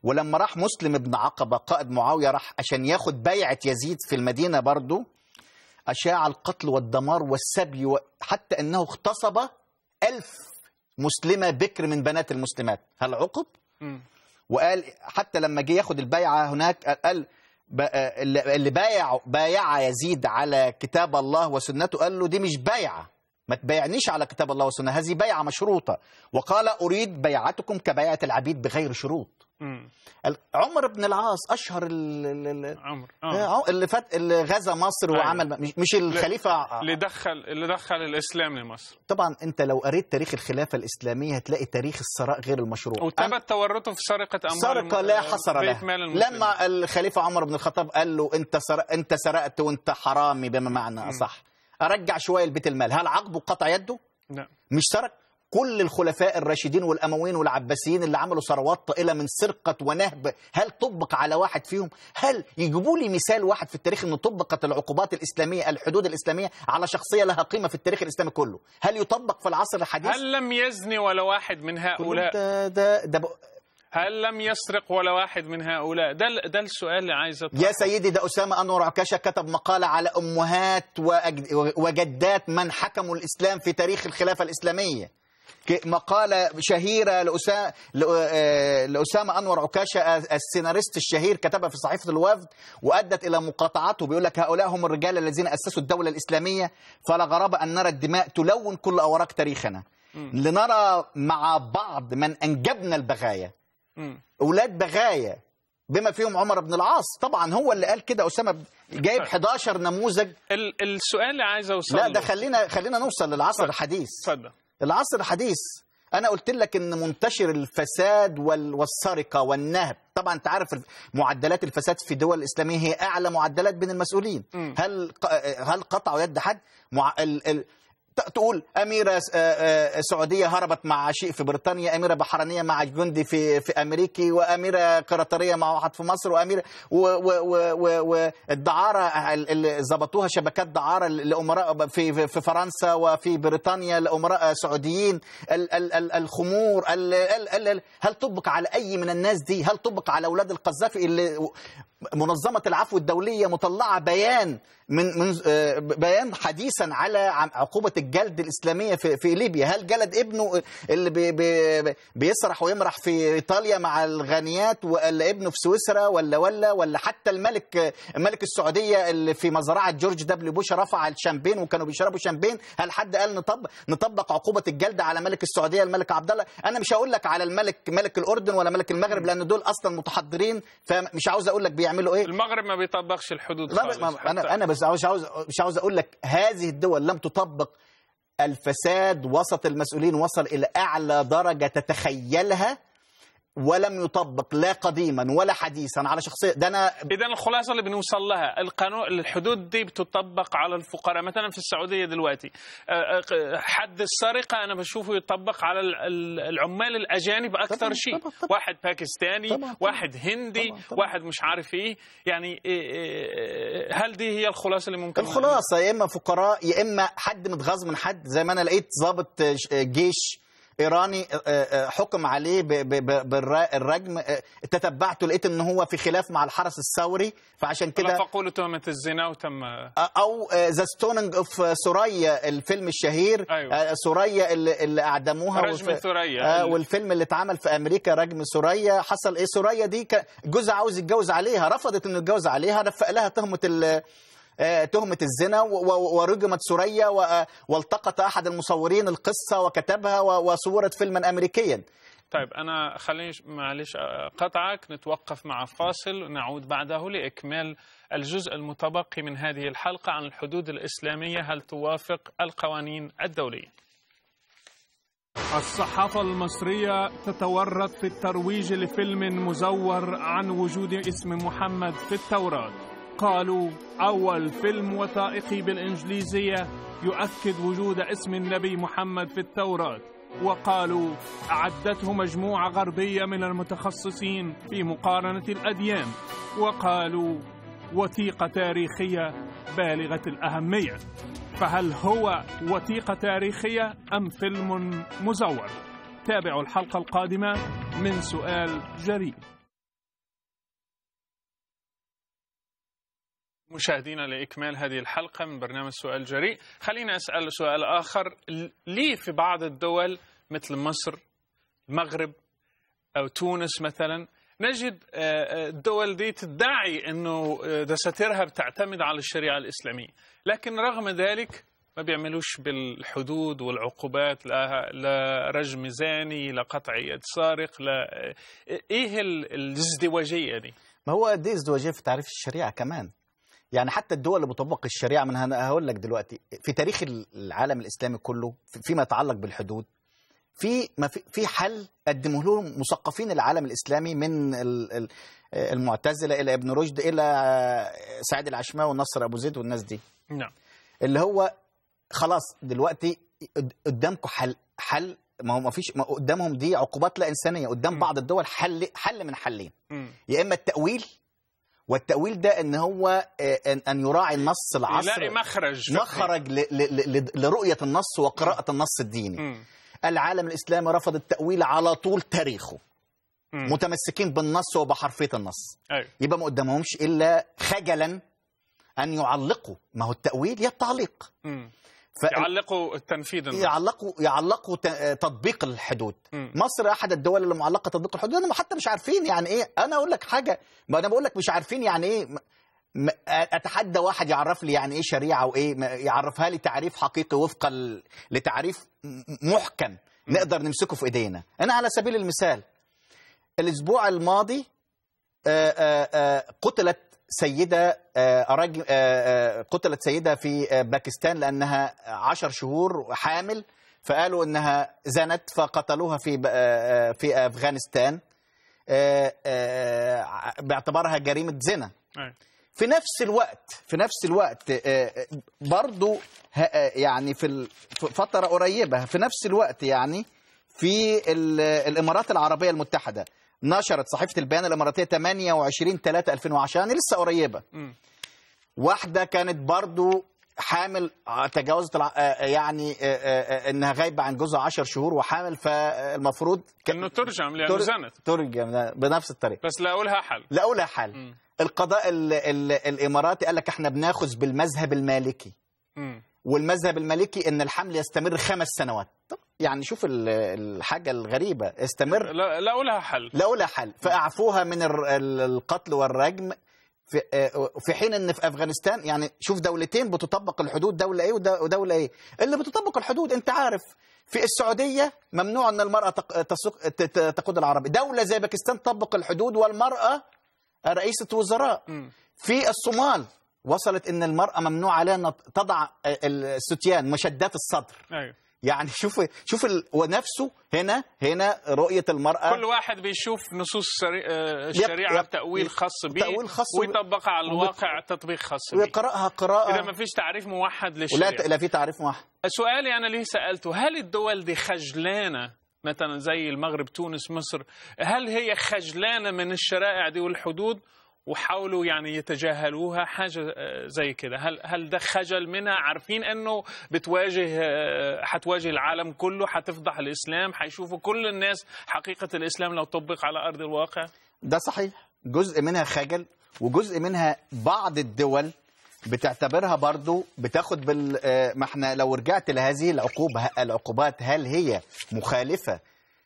ولما راح مسلم بن عقبة قائد معاوية راح عشان ياخد بيعة يزيد في المدينة برضو أشاع القتل والدمار والسبي و- حتى أنه اغتصب ألف مسلمة بكر من بنات المسلمات هل عقب؟ مم. وقال حتى لما جه ياخد البيعة هناك قال ب- اللي اللي بايع بايع يزيد على كتاب الله وسنته قال له دي مش بيعة ما تبايعنيش على كتاب الله وسنة هذه بيعة مشروطة وقال أريد بيعتكم كبيعة العبيد بغير شروط مم. ال- عمر بن العاص أشهر ال- ال- ال- عمر آه، آه. اللي فات اللي غزا مصر أيوة. وعمل مش, مش الخليفة اللي دخل اللي دخل الاسلام لمصر طبعا انت لو قريت تاريخ الخلافة الإسلامية هتلاقي تاريخ الثراء غير المشروع أنا- وثبت تورطه في سرقه اموال سرقة لا الم- حصر بيت لها مال المسلمين. لما الخليفة عمر بن الخطاب قال له انت سر... انت سرقت وانت حرامي بما معنى اصح ارجع شوية لبيت المال هل عاقبه قطع يده لا مش سرق كل الخلفاء الراشدين والامويين والعباسيين اللي عملوا ثروات طائله من سرقه ونهب هل طبق على واحد فيهم هل يجيبوا لي مثال واحد في التاريخ انه طبقت العقوبات الاسلاميه الحدود الاسلاميه على شخصيه لها قيمه في التاريخ الاسلامي كله هل يطبق في العصر الحديث هل لم يزني ولا واحد من هؤلاء ده ده, ده ب... هل لم يسرق ولا واحد من هؤلاء ده ال- ده السؤال اللي عايز أطرحه. يا سيدي ده أسامة أنور عكاشة كتب مقالة على أمهات وأجد- وجدات من حكموا الإسلام في تاريخ الخلافة الإسلامية ك- مقالة شهيرة لأسامة, لأسامة أنور عكاشة السيناريست الشهير كتبها في صحيفة الوفد وأدت إلى مقاطعته بيقول لك هؤلاء هم الرجال الذين أسسوا الدولة الإسلامية فلا غرابة أن نرى الدماء تلون كل أوراق تاريخنا لنرى مع بعض من أنجبنا البغايا مم. اولاد بغايا بما فيهم عمر بن العاص طبعا هو اللي قال كده اسامه ب- جايب 11 نموذج ال- السؤال اللي عايز اوصل لا له- ده خلينا خلينا نوصل للعصر الحديث اتفضل العصر الحديث انا قلت لك ان منتشر الفساد وال- والسرقه والنهب طبعا انت عارف الف- معدلات الفساد في الدول الاسلاميه هي اعلى معدلات بين المسؤولين مم. هل ق- هل قطعوا يد حد مع ال... ال... ت- تقول أميرة س- آه، آه، سعودية هربت مع شيء في بريطانيا أميرة بحرينية مع جندي في في أمريكي وأميرة قطرية مع واحد في مصر وأميرة والدعارة اللي ظبطوها شبكات دعارة لأمراء في في في فرنسا وفي بريطانيا لأمراء سعوديين ال- ال- ال- الخمور ال- ال- ال- هل طبق على أي من الناس دي هل طبق على أولاد القذافي اللي منظمة العفو الدولية مطلعة بيان من من آه، بيان حديثا على عم- عقوبة الجلد الإسلامية في في ليبيا هل جلد ابنه اللي بي بي بيسرح ويمرح في إيطاليا مع الغنيات ولا ابنه في سويسرا ولا ولا ولا حتى الملك ملك السعودية اللي في مزرعة جورج دبليو بوش رفع الشامبين وكانوا بيشربوا شامبين هل حد قال نطبق نطبق عقوبة الجلد على ملك السعودية الملك عبد الله أنا مش هقول لك على الملك ملك الأردن ولا ملك المغرب لأن دول أصلا متحضرين فمش عاوز أقول لك بيعملوا إيه المغرب ما بيطبقش الحدود لا خالص ما انا حتى- انا بس عاوز عاوز مش عاوز اقول لك هذه الدول لم تطبق الفساد وسط المسؤولين وصل الى اعلى درجه تتخيلها ولم يطبق لا قديما ولا حديثا على شخصيه ده انا اذا الخلاصه اللي بنوصل لها القانون الحدود دي بتطبق على الفقراء مثلا في السعوديه دلوقتي آه، آه، حد السرقه انا بشوفه يطبق على ال- ال- العمال الاجانب اكثر طبعاً، شيء طبعاً، طبعاً. واحد باكستاني طبعاً، طبعاً. واحد هندي طبعاً، طبعاً. واحد مش عارف ايه يعني إيه- إيه- هل دي هي الخلاصه اللي ممكن الخلاصه يا اما فقراء يا اما حد متغاظ من حد زي ما انا لقيت ضابط جيش ايراني حكم عليه ب- ب- ب- بالرجم تتبعته لقيت ان هو في خلاف مع الحرس الثوري فعشان كده كده فقولوا تهمه الزنا وتم او ذا ستوننج اوف سوريا الفيلم الشهير أيوة. آه، سوريا اللي, اللي اعدموها رجم والف- ثريا. آه، والفيلم اللي اتعمل في امريكا رجم سوريا حصل ايه سوريا دي ك- جوزها عاوز يتجوز عليها رفضت انه يتجوز عليها رفق لها تهمه ال آه، تهمة الزنا و- و- ورجمت سوريا و- والتقط أحد المصورين القصة وكتبها و- وصورت فيلما أمريكيا طيب انا خليني معلش قطعك نتوقف مع فاصل نعود بعده لاكمال الجزء المتبقي من هذه الحلقه عن الحدود الاسلاميه هل توافق القوانين الدوليه الصحافة المصرية تتورط في الترويج لفيلم مزور عن وجود اسم محمد في التوراة قالوا أول فيلم وثائقي بالإنجليزية يؤكد وجود اسم النبي محمد في التوراة وقالوا أعدته مجموعة غربية من المتخصصين في مقارنة الأديان وقالوا وثيقة تاريخية بالغة الأهمية فهل هو وثيقة تاريخية أم فيلم مزور؟ تابعوا الحلقة القادمة من سؤال جريء مشاهدينا لإكمال هذه الحلقة من برنامج سؤال جريء خلينا أسأل سؤال آخر ليه في بعض الدول مثل مصر المغرب أو تونس مثلا نجد آه، الدول دي تدعي أنه آه، دساتيرها بتعتمد على الشريعة الإسلامية لكن رغم ذلك ما بيعملوش بالحدود والعقوبات لا, لا رجم زاني لا قطع يد سارق لا ايه ال- الازدواجيه دي ما هو دي ازدواجيه في تعريف الشريعه كمان يعني حتى الدول اللي بتطبق الشريعه من هنا هقول لك دلوقتي في تاريخ العالم الاسلامي كله في- فيما يتعلق بالحدود في ما في في حل قدمه لهم مثقفين العالم الاسلامي من ال- ال- المعتزله الى ابن رشد الى سعيد العشماوي والنصر ابو زيد والناس دي نعم اللي هو خلاص دلوقتي قد- قدامكم حل حل ما هو ما فيش ما قدامهم دي عقوبات لا انسانيه قدام م. بعض الدول حل حل من حلين مم. يا اما التاويل والتاويل ده ان هو آه، ان أن يراعي النص العصر يلاقي مخرج فكري. مخرج ل- ل- ل- لرؤيه النص وقراءه النص الديني مم. العالم الاسلامي رفض التاويل على طول تاريخه مم. متمسكين بالنص وبحرفيه النص أيوة. يبقى ما قدامهمش الا خجلا ان يعلقوا ما هو التاويل يا التعليق مم. ف... يعلقوا التنفيذ النص. يعلقوا يعلقوا ت- تطبيق الحدود مم. مصر احد الدول اللي معلقه تطبيق الحدود انا حتى مش عارفين يعني ايه انا اقول لك حاجه ما انا بقول لك مش عارفين يعني ايه م- م- اتحدى واحد يعرف لي يعني ايه شريعه وايه ما- يعرفها لي تعريف حقيقي وفقا ل- لتعريف م- محكم نقدر نمسكه في ايدينا انا على سبيل المثال الاسبوع الماضي آه، آه، آه، قتلت سيدة آه، رجل آه، آه، قتلت سيدة في آه، باكستان لأنها عشر شهور حامل فقالوا إنها زنت فقتلوها في ب- آه، آه، في أفغانستان آه، آه، باعتبارها جريمة زنا أيوة. في نفس الوقت في نفس الوقت آه، برضو ه- آه، يعني في ال- في فترة قريبة في نفس الوقت يعني في ال- الإمارات العربية المتحدة نشرت صحيفة البيان الإماراتية 28 3 2010 يعني لسه قريبة مم. واحدة كانت برضو حامل آه، تجاوزت الع- آه، يعني آه، آه، آه، انها غايبه عن جوزها 10 شهور وحامل فالمفروض ك- انه ترجم لانه تر- زنت ترجم بنفس الطريقه بس لاقوا لها حل لقوا لها حل مم. القضاء ال ال الاماراتي قال لك احنا بناخذ بالمذهب المالكي مم. والمذهب المالكي ان الحمل يستمر خمس سنوات طب يعني شوف ال- الحاجه الغريبه استمر لا- لاقوا لها حل لقوا لها حل فاعفوها من الر- ال- القتل والرجم في آه، في حين ان في افغانستان يعني شوف دولتين بتطبق الحدود دوله ايه وده- ودوله ايه اللي بتطبق الحدود انت عارف في السعوديه ممنوع ان المراه تق- تسوق ت- ت- تقود العربي دوله زي باكستان تطبق الحدود والمراه رئيسه وزراء مم. في الصومال وصلت ان المراه ممنوع عليها ان تضع الستيان مشدات الصدر ايوه يعني شوف شوف ال... ونفسه هنا هنا رؤيه المراه كل واحد بيشوف نصوص الشري- آه، الشريعه يب. بتأويل خاص به تأويل خاص ب- ويطبقها على الواقع تطبيق خاص به ويقراها قراءه اذا ما فيش تعريف موحد ولا للشريعه ت- لا في تعريف واحد سؤالي أنا ليه سألته هل الدول دي خجلانة مثلا زي المغرب تونس مصر هل هي خجلانة من الشرائع دي والحدود وحاولوا يعني يتجاهلوها حاجة آه، زي كده هل هل ده خجل منها عارفين انه بتواجه آه، حتواجه العالم كله حتفضح الاسلام حيشوفوا كل الناس حقيقة الاسلام لو طبق على ارض الواقع ده صحيح جزء منها خجل وجزء منها بعض الدول بتعتبرها برضو بتاخد بال آه، ما احنا لو رجعت لهذه العقوبة العقوبات هل هي مخالفة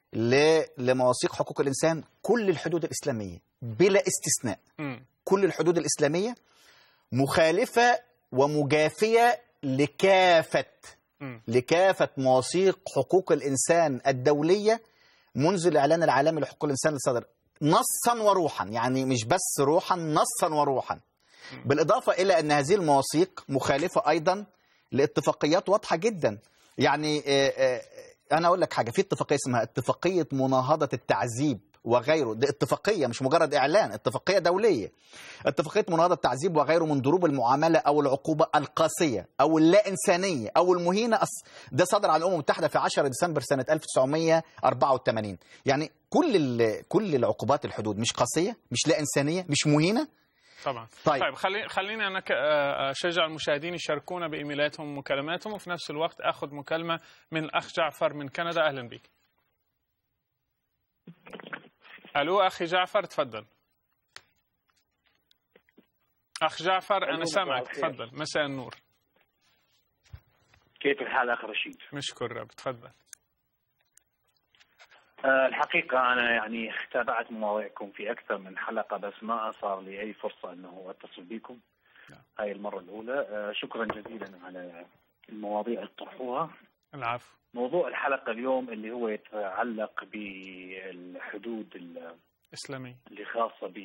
ل- لمواثيق حقوق الإنسان كل الحدود الإسلامية بلا استثناء مم. كل الحدود الإسلامية مخالفة ومجافية لكافة مم. لكافة مواثيق حقوق الإنسان الدولية منذ الإعلان العالمي لحقوق الإنسان اللي صدر نصا وروحا يعني مش بس روحا نصا وروحا بالإضافة إلى أن هذه المواثيق مخالفة أيضا لاتفاقيات واضحة جدا يعني آه، آه، أنا أقول لك حاجة في اتفاقية اسمها اتفاقية مناهضة التعذيب وغيره دي اتفاقية مش مجرد إعلان اتفاقية دولية اتفاقية مناهضة التعذيب وغيره من ضروب المعاملة أو العقوبة القاسية أو اللا إنسانية أو المهينة أص- ده صدر عن الأمم المتحدة في 10 ديسمبر سنة 1984 يعني كل ال- كل العقوبات الحدود مش قاسية مش لا إنسانية مش مهينة طبعا طيب. طيب خلي خليني انا ك- آه، اشجع المشاهدين يشاركونا بايميلاتهم ومكالماتهم وفي نفس الوقت اخذ مكالمه من الاخ جعفر من كندا اهلا بك الو اخي جعفر تفضل اخ جعفر انا أيوة، سامعك مساء الخير. تفضل مساء النور كيف الحال اخ رشيد؟ مشكور رب تفضل أه الحقيقة أنا يعني تابعت مواضيعكم في أكثر من حلقة بس ما صار لي أي فرصة أنه أتصل بكم نعم. هاي المرة الأولى أه شكرا جزيلا على المواضيع اللي طرحوها العفو موضوع الحلقة اليوم اللي هو يتعلق بالحدود ال- اسلامي اللي خاصة ب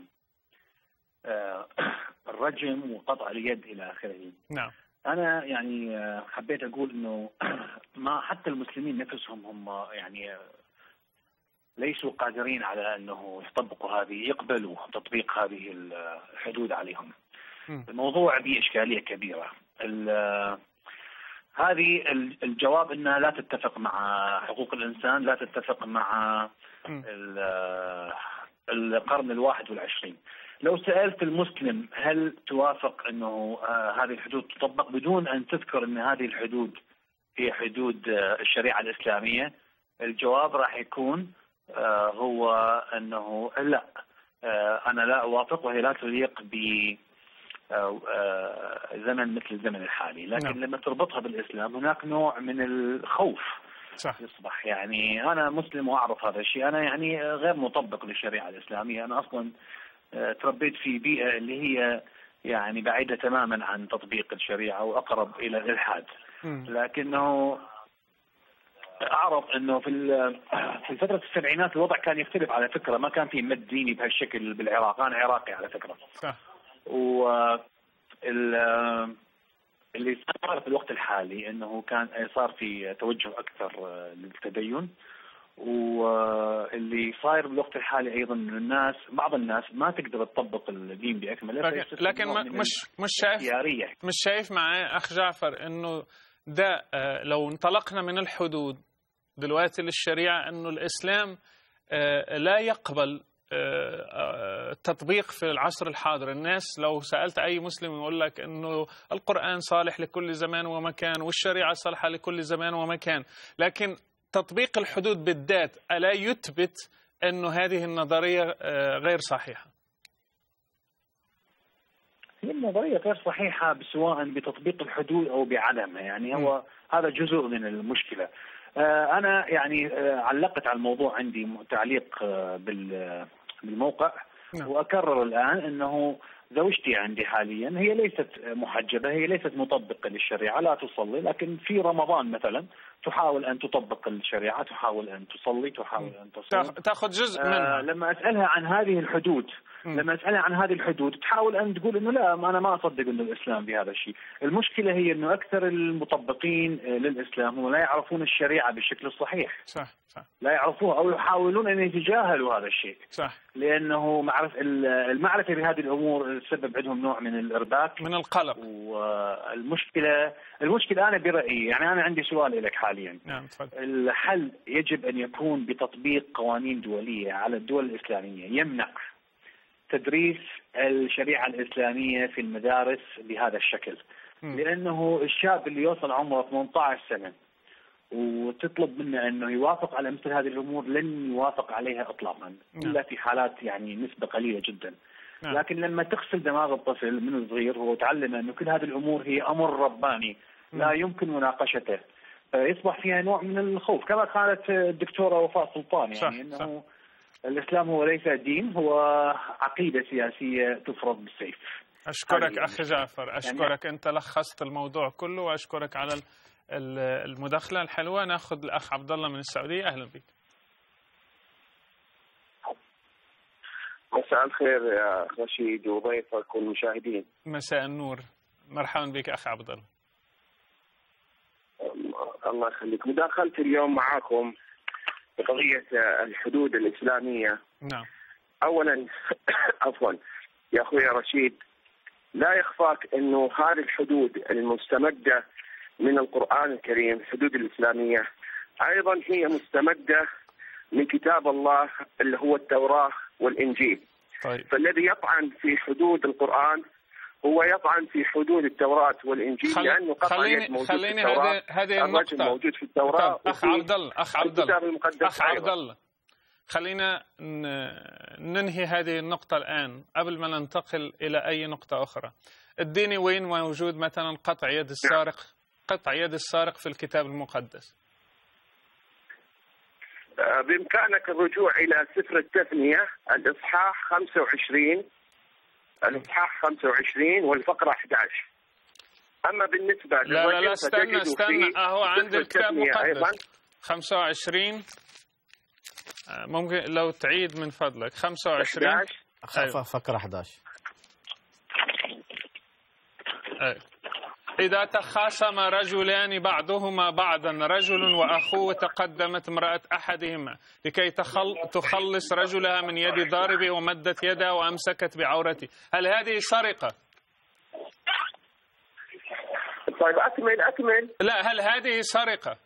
آه، الرجم وقطع اليد إلى آخره نعم انا يعني آه، حبيت اقول انه ما حتى المسلمين نفسهم هم يعني آه، ليسوا قادرين على انه يطبقوا هذه يقبلوا تطبيق هذه الحدود عليهم. مم. الموضوع به اشكاليه كبيره. ال- آه، هذه ال- الجواب انها لا تتفق مع حقوق الانسان، لا تتفق مع مم. ال- آه، القرن الواحد والعشرين لو سألت المسلم هل توافق أنه آه هذه الحدود تطبق بدون أن تذكر أن هذه الحدود هي حدود آه الشريعة الإسلامية الجواب راح يكون آه هو أنه لا آه أنا لا أوافق وهي لا تليق ب آه، آه، زمن مثل الزمن الحالي لكن نعم. لما تربطها بالإسلام هناك نوع من الخوف صح يصبح يعني انا مسلم واعرف هذا الشيء انا يعني غير مطبق للشريعه الاسلاميه انا اصلا آه، تربيت في بيئه اللي هي يعني بعيده تماما عن تطبيق الشريعه واقرب الى الالحاد مم. لكنه اعرف انه في ال- في فتره السبعينات الوضع كان يختلف على فكره ما كان في مد ديني بهالشكل بالعراق انا عراقي على فكره صح و ال- اللي صار في الوقت الحالي انه كان صار في توجه اكثر للتدين واللي صاير بالوقت الحالي ايضا إنه الناس بعض الناس ما تقدر تطبق الدين باكمله لكن, فيصير لكن نوع ما- من مش مش شايف الاختياريه مش شايف معي اخ جعفر انه ده آه، لو انطلقنا من الحدود دلوقتي للشريعه انه الاسلام آه، لا يقبل آه، آه، التطبيق في العصر الحاضر الناس لو سألت أي مسلم يقول لك أنه القرآن صالح لكل زمان ومكان والشريعة صالحة لكل زمان ومكان لكن تطبيق الحدود بالذات ألا يثبت أنه هذه النظرية آه، غير صحيحة هي النظريه غير صحيحه سواء بتطبيق الحدود او بعدمها يعني هو هذا جزء من المشكله آه، انا يعني آه، علقت على الموضوع عندي تعليق آه، بال- بالموقع نعم. واكرر الان انه زوجتي عندي حاليا هي ليست محجبه هي ليست مطبقه للشريعه لا تصلي لكن في رمضان مثلا تحاول ان تطبق الشريعه تحاول ان تصلي تحاول ان تصوم تاخ- تاخذ جزء آه منها لما اسالها عن هذه الحدود مم. لما اسالها عن هذه الحدود تحاول ان تقول انه لا ما انا ما اصدق انه الاسلام بهذا الشيء، المشكله هي انه اكثر المطبقين آه، للاسلام هم لا يعرفون الشريعه بالشكل الصحيح، صح صح لا يعرفوها او يحاولون ان يتجاهلوا هذا الشيء، صح لانه معرف ال- المعرفه بهذه الامور تسبب عندهم نوع من الارباك من القلق والمشكله المشكله انا برايي يعني انا عندي سؤال لك حاليا نعم تفضل الحل يجب ان يكون بتطبيق قوانين دوليه على الدول الاسلاميه يمنع تدريس الشريعه الاسلاميه في المدارس بهذا الشكل مم. لانه الشاب اللي يوصل عمره 18 سنه وتطلب منه انه يوافق على مثل هذه الامور لن يوافق عليها اطلاقا نعم. الا في حالات يعني نسبه قليله جدا نعم. لكن لما تغسل دماغ الطفل من صغير هو تعلم انه كل هذه الامور هي امر رباني لا يمكن مناقشته فيصبح فيها نوع من الخوف كما قالت الدكتوره وفاء سلطان صح، يعني انه الاسلام هو ليس دين هو عقيده سياسيه تفرض بالسيف أشكرك هذه أخي جعفر أشكرك أنت لخصت الموضوع كله وأشكرك على ال- ال- المداخلة الحلوة ناخذ الأخ عبد الله من السعودية أهلا بك مساء الخير يا أخ رشيد وضيفك والمشاهدين مساء النور مرحبا بك أخ عبد الله أم- الله يخليك مداخلتي اليوم معاكم بقضية الحدود الإسلامية نعم أولا عفوا يا أخوي يا رشيد لا يخفاك أنه هذه الحدود المستمدة من القرآن الكريم الحدود الإسلامية أيضا هي مستمدة من كتاب الله اللي هو التوراة والإنجيل طيب فالذي يطعن في حدود القرآن هو يطعن في حدود التوراة والإنجيل خل- لأنه قطع خليني- يد موجود خليني في التوراة هذه- هذه الرجل النقطة. موجود في التوراة طيب أخ وفي عبد الله أخ عبد الكتاب الله المقدس أخ عبد أيضاً. الله خلينا ن- ننهي هذه النقطة الآن قبل ما ننتقل إلى أي نقطة أخرى اديني وين موجود مثلا قطع يد السارق قطع يد السارق في الكتاب المقدس آه، بإمكانك الرجوع إلى سفر التثنية الإصحاح 25 الإصحاح 25 والفقرة 11 أما بالنسبة لا لا لا للرجل استنى فتجد استنى في أهو عند سفر الكتاب التثنية أيضا المقدس 25 آه، ممكن لو تعيد من فضلك 25 11 أيوة. خ- فقرة 11 أي. إذا تخاصم رجلان بعضهما بعضا رجل وأخوه تقدمت امرأة أحدهما لكي تخل... تخلص رجلها من يد ضاربه ومدت يدها وأمسكت بعورته هل هذه سرقة؟ طيب أكمل أكمل لا هل هذه سرقة؟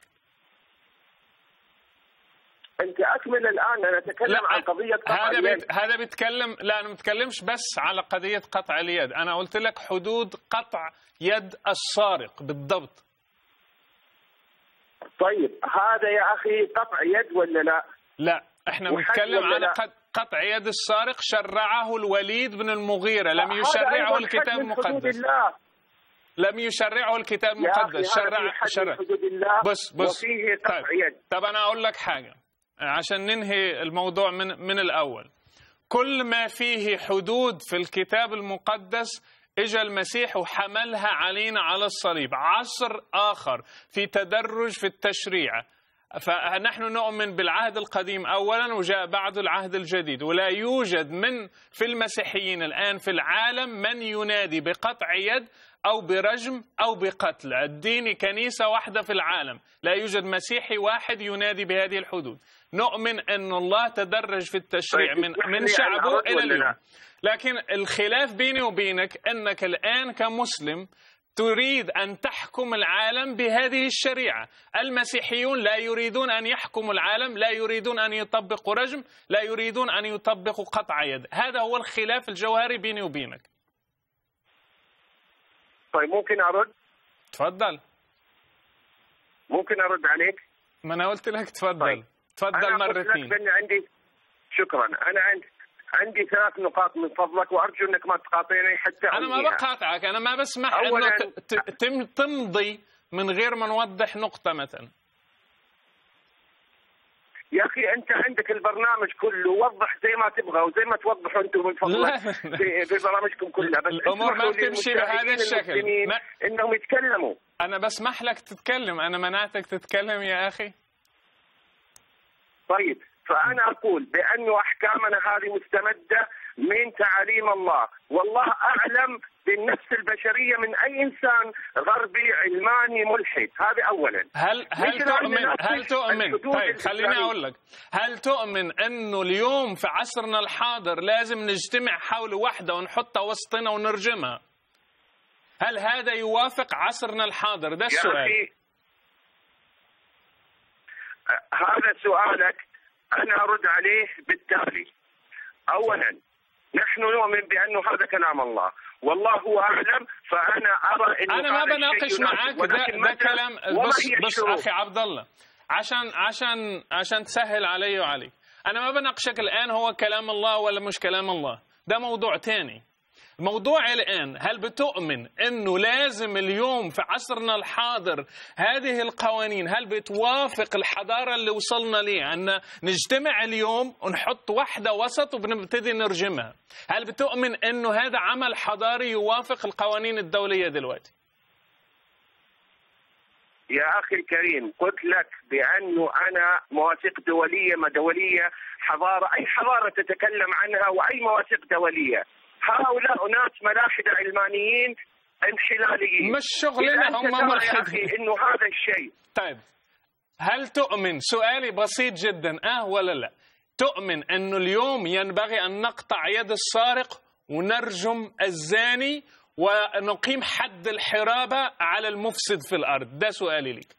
أنت أكمل الآن أنا أتكلم عن قضية قطع هذا اليد. بيت... هذا بيتكلم لا أنا ما بتكلمش بس على قضية قطع اليد أنا قلت لك حدود قطع يد السارق بالضبط طيب هذا يا أخي قطع يد ولا لا لا احنا وحد بنتكلم ولا على لا؟ قط- قطع يد السارق شرعه الوليد بن المغيرة لم هذا يشرعه أيضاً الكتاب حد من حدود المقدس الله لم يشرعه الكتاب يا أخي المقدس هذا شرع في حد شرع من حدود الله بص بص وفيه قطع طيب. يد طب انا اقول لك حاجه عشان ننهي الموضوع من من الاول كل ما فيه حدود في الكتاب المقدس اجى المسيح وحملها علينا على الصليب عصر اخر في تدرج في التشريع فنحن نؤمن بالعهد القديم اولا وجاء بعد العهد الجديد ولا يوجد من في المسيحيين الان في العالم من ينادي بقطع يد او برجم او بقتل الدين كنيسه واحده في العالم لا يوجد مسيحي واحد ينادي بهذه الحدود نؤمن ان الله تدرج في التشريع طيب، من اسمح من لي أن شعبه أرد الى ولا اليوم لا؟ لكن الخلاف بيني وبينك انك الان كمسلم تريد ان تحكم العالم بهذه الشريعه، المسيحيون لا يريدون ان يحكموا العالم، لا يريدون ان يطبقوا رجم، لا يريدون ان يطبقوا قطع يد، هذا هو الخلاف الجوهري بيني وبينك. طيب ممكن أرد تفضل، ممكن أرد عليك ما انا قلت لك تفضل، طيب. تفضل أنا قلت لك مرتين. بأن عندي شكرا أنا عندي عندي ثلاث نقاط من فضلك وأرجو أنك ما تقاطعني حتى انا ما أنهيها. بقاطعك، انا ما بسمح أولاً- انه ت- ت- تم تمضي من غير ما نوضح نقطه مثلا. يا اخي انت عندك البرنامج كله وضح زي ما تبغى وزي ما توضحوا انتم من فضلك لا. في, في برامجكم كلها بس الأمور ما اسمحوا بتمشي بهذا للمشاهدين الشكل. المسلمين ما- انهم يتكلموا انا بسمح لك تتكلم، انا منعتك تتكلم يا اخي. طيب فانا اقول بانه احكامنا هذه مستمده من تعاليم الله والله اعلم بالنفس البشريه من اي انسان غربي علماني ملحد هذا اولا هل هل مش راح تؤمن نناقش هل تؤمن الحدود طيب خليني الإسلامية. اقول لك هل تؤمن انه اليوم في عصرنا الحاضر لازم نجتمع حول وحده ونحطها وسطنا ونرجمها هل هذا يوافق عصرنا الحاضر ده يا السؤال أخي أ- هذا سؤالك أنا أرد عليه بالتالي أولا نحن نؤمن بأنه هذا كلام الله والله هو أعلم فأنا أرى أنه انا ما هذا بناقش الشيء يناسب. معاك ده, ولكن ده متى كلام وما بص هي بص الشروط؟ اخي عبد الله عشان عشان عشان تسهل علي وعليك انا ما بناقشك الان هو كلام الله ولا مش كلام الله ده موضوع تاني موضوع الآن هل بتؤمن أنه لازم اليوم في عصرنا الحاضر هذه القوانين هل بتوافق الحضارة اللي وصلنا ليها أن نجتمع اليوم ونحط واحدة وسط وبنبتدي نرجمها هل بتؤمن أنه هذا عمل حضاري يوافق القوانين الدولية دلوقتي يا أخي الكريم قلت لك بأنه أنا مواثيق دولية ما دولية حضارة أي حضارة تتكلم عنها وأي مواثيق دولية هؤلاء ناس ملاحدة علمانيين انحلاليين مش شغلنا إذا أنت هم ترى يا ملحدين. أخي إنه هذا الشيء طيب هل تؤمن سؤالي بسيط جدا اه ولا لا تؤمن انه اليوم ينبغي ان نقطع يد السارق ونرجم الزاني ونقيم حد الحرابة على المفسد في الأرض ده سؤالي لك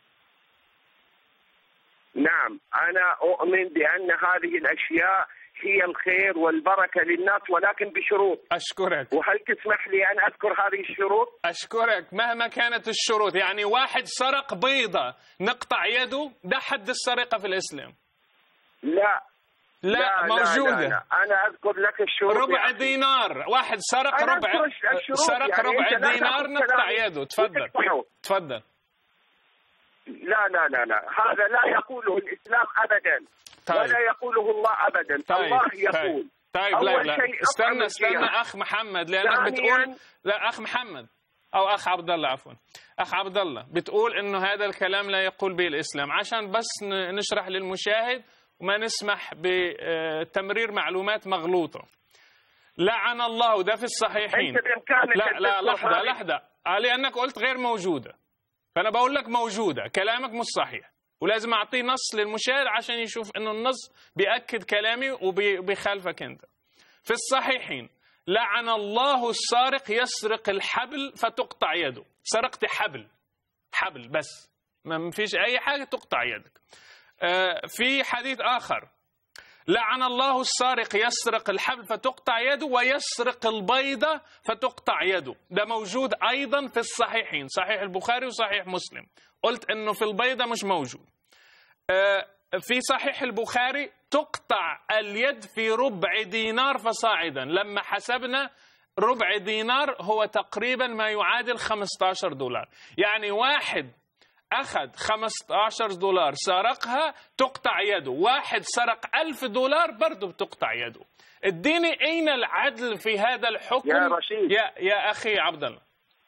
نعم أنا أؤمن بأن هذه الأشياء هي الخير والبركة للناس ولكن بشروط أشكرك وهل تسمح لي أن أذكر هذه الشروط؟ أشكرك مهما كانت الشروط يعني واحد سرق بيضة نقطع يده ده حد السرقة في الإسلام لا لا, موجودة لا, لا. انا اذكر لك الشروط ربع يا أخي. دينار واحد سرق أنا ربع أذكر الشروط سرق يعني ربع أنت لا دينار تأخذ نقطع كلامي يده تفضل وتقطعه. تفضل لا لا لا لا هذا لا يقوله الاسلام ابدا طيب. ولا يقوله الله ابدا طيب الله طيب يقول طيب لا أول لا شيء استنى أفهم استنى الجهة. اخ محمد لانك ثانياً- بتقول لا اخ محمد او اخ عبد الله عفوا اخ عبد الله بتقول انه هذا الكلام لا يقول به الاسلام عشان بس ن- نشرح للمشاهد وما نسمح بتمرير معلومات مغلوطه لعن الله وده في الصحيحين انت بامكانك لا أن لا تذكر لحظه هذه- لحظه آه، لانك قلت غير موجوده فانا بقول لك موجوده كلامك مش صحيح ولازم اعطيه نص للمشاهد عشان يشوف انه النص بياكد كلامي وبيخالفك انت في الصحيحين لعن الله السارق يسرق الحبل فتقطع يده سرقت حبل حبل بس ما فيش اي حاجه تقطع يدك آه، في حديث اخر لعن الله السارق يسرق الحبل فتقطع يده ويسرق البيضة فتقطع يده ده موجود أيضا في الصحيحين صحيح البخاري وصحيح مسلم قلت أنه في البيضة مش موجود آه، في صحيح البخاري تقطع اليد في ربع دينار فصاعدا لما حسبنا ربع دينار هو تقريبا ما يعادل 15 دولار يعني واحد أخذ 15 دولار سرقها تقطع يده واحد سرق ألف دولار برضه بتقطع يده اديني أين العدل في هذا الحكم يا رشيد. يا, يا أخي عبد الله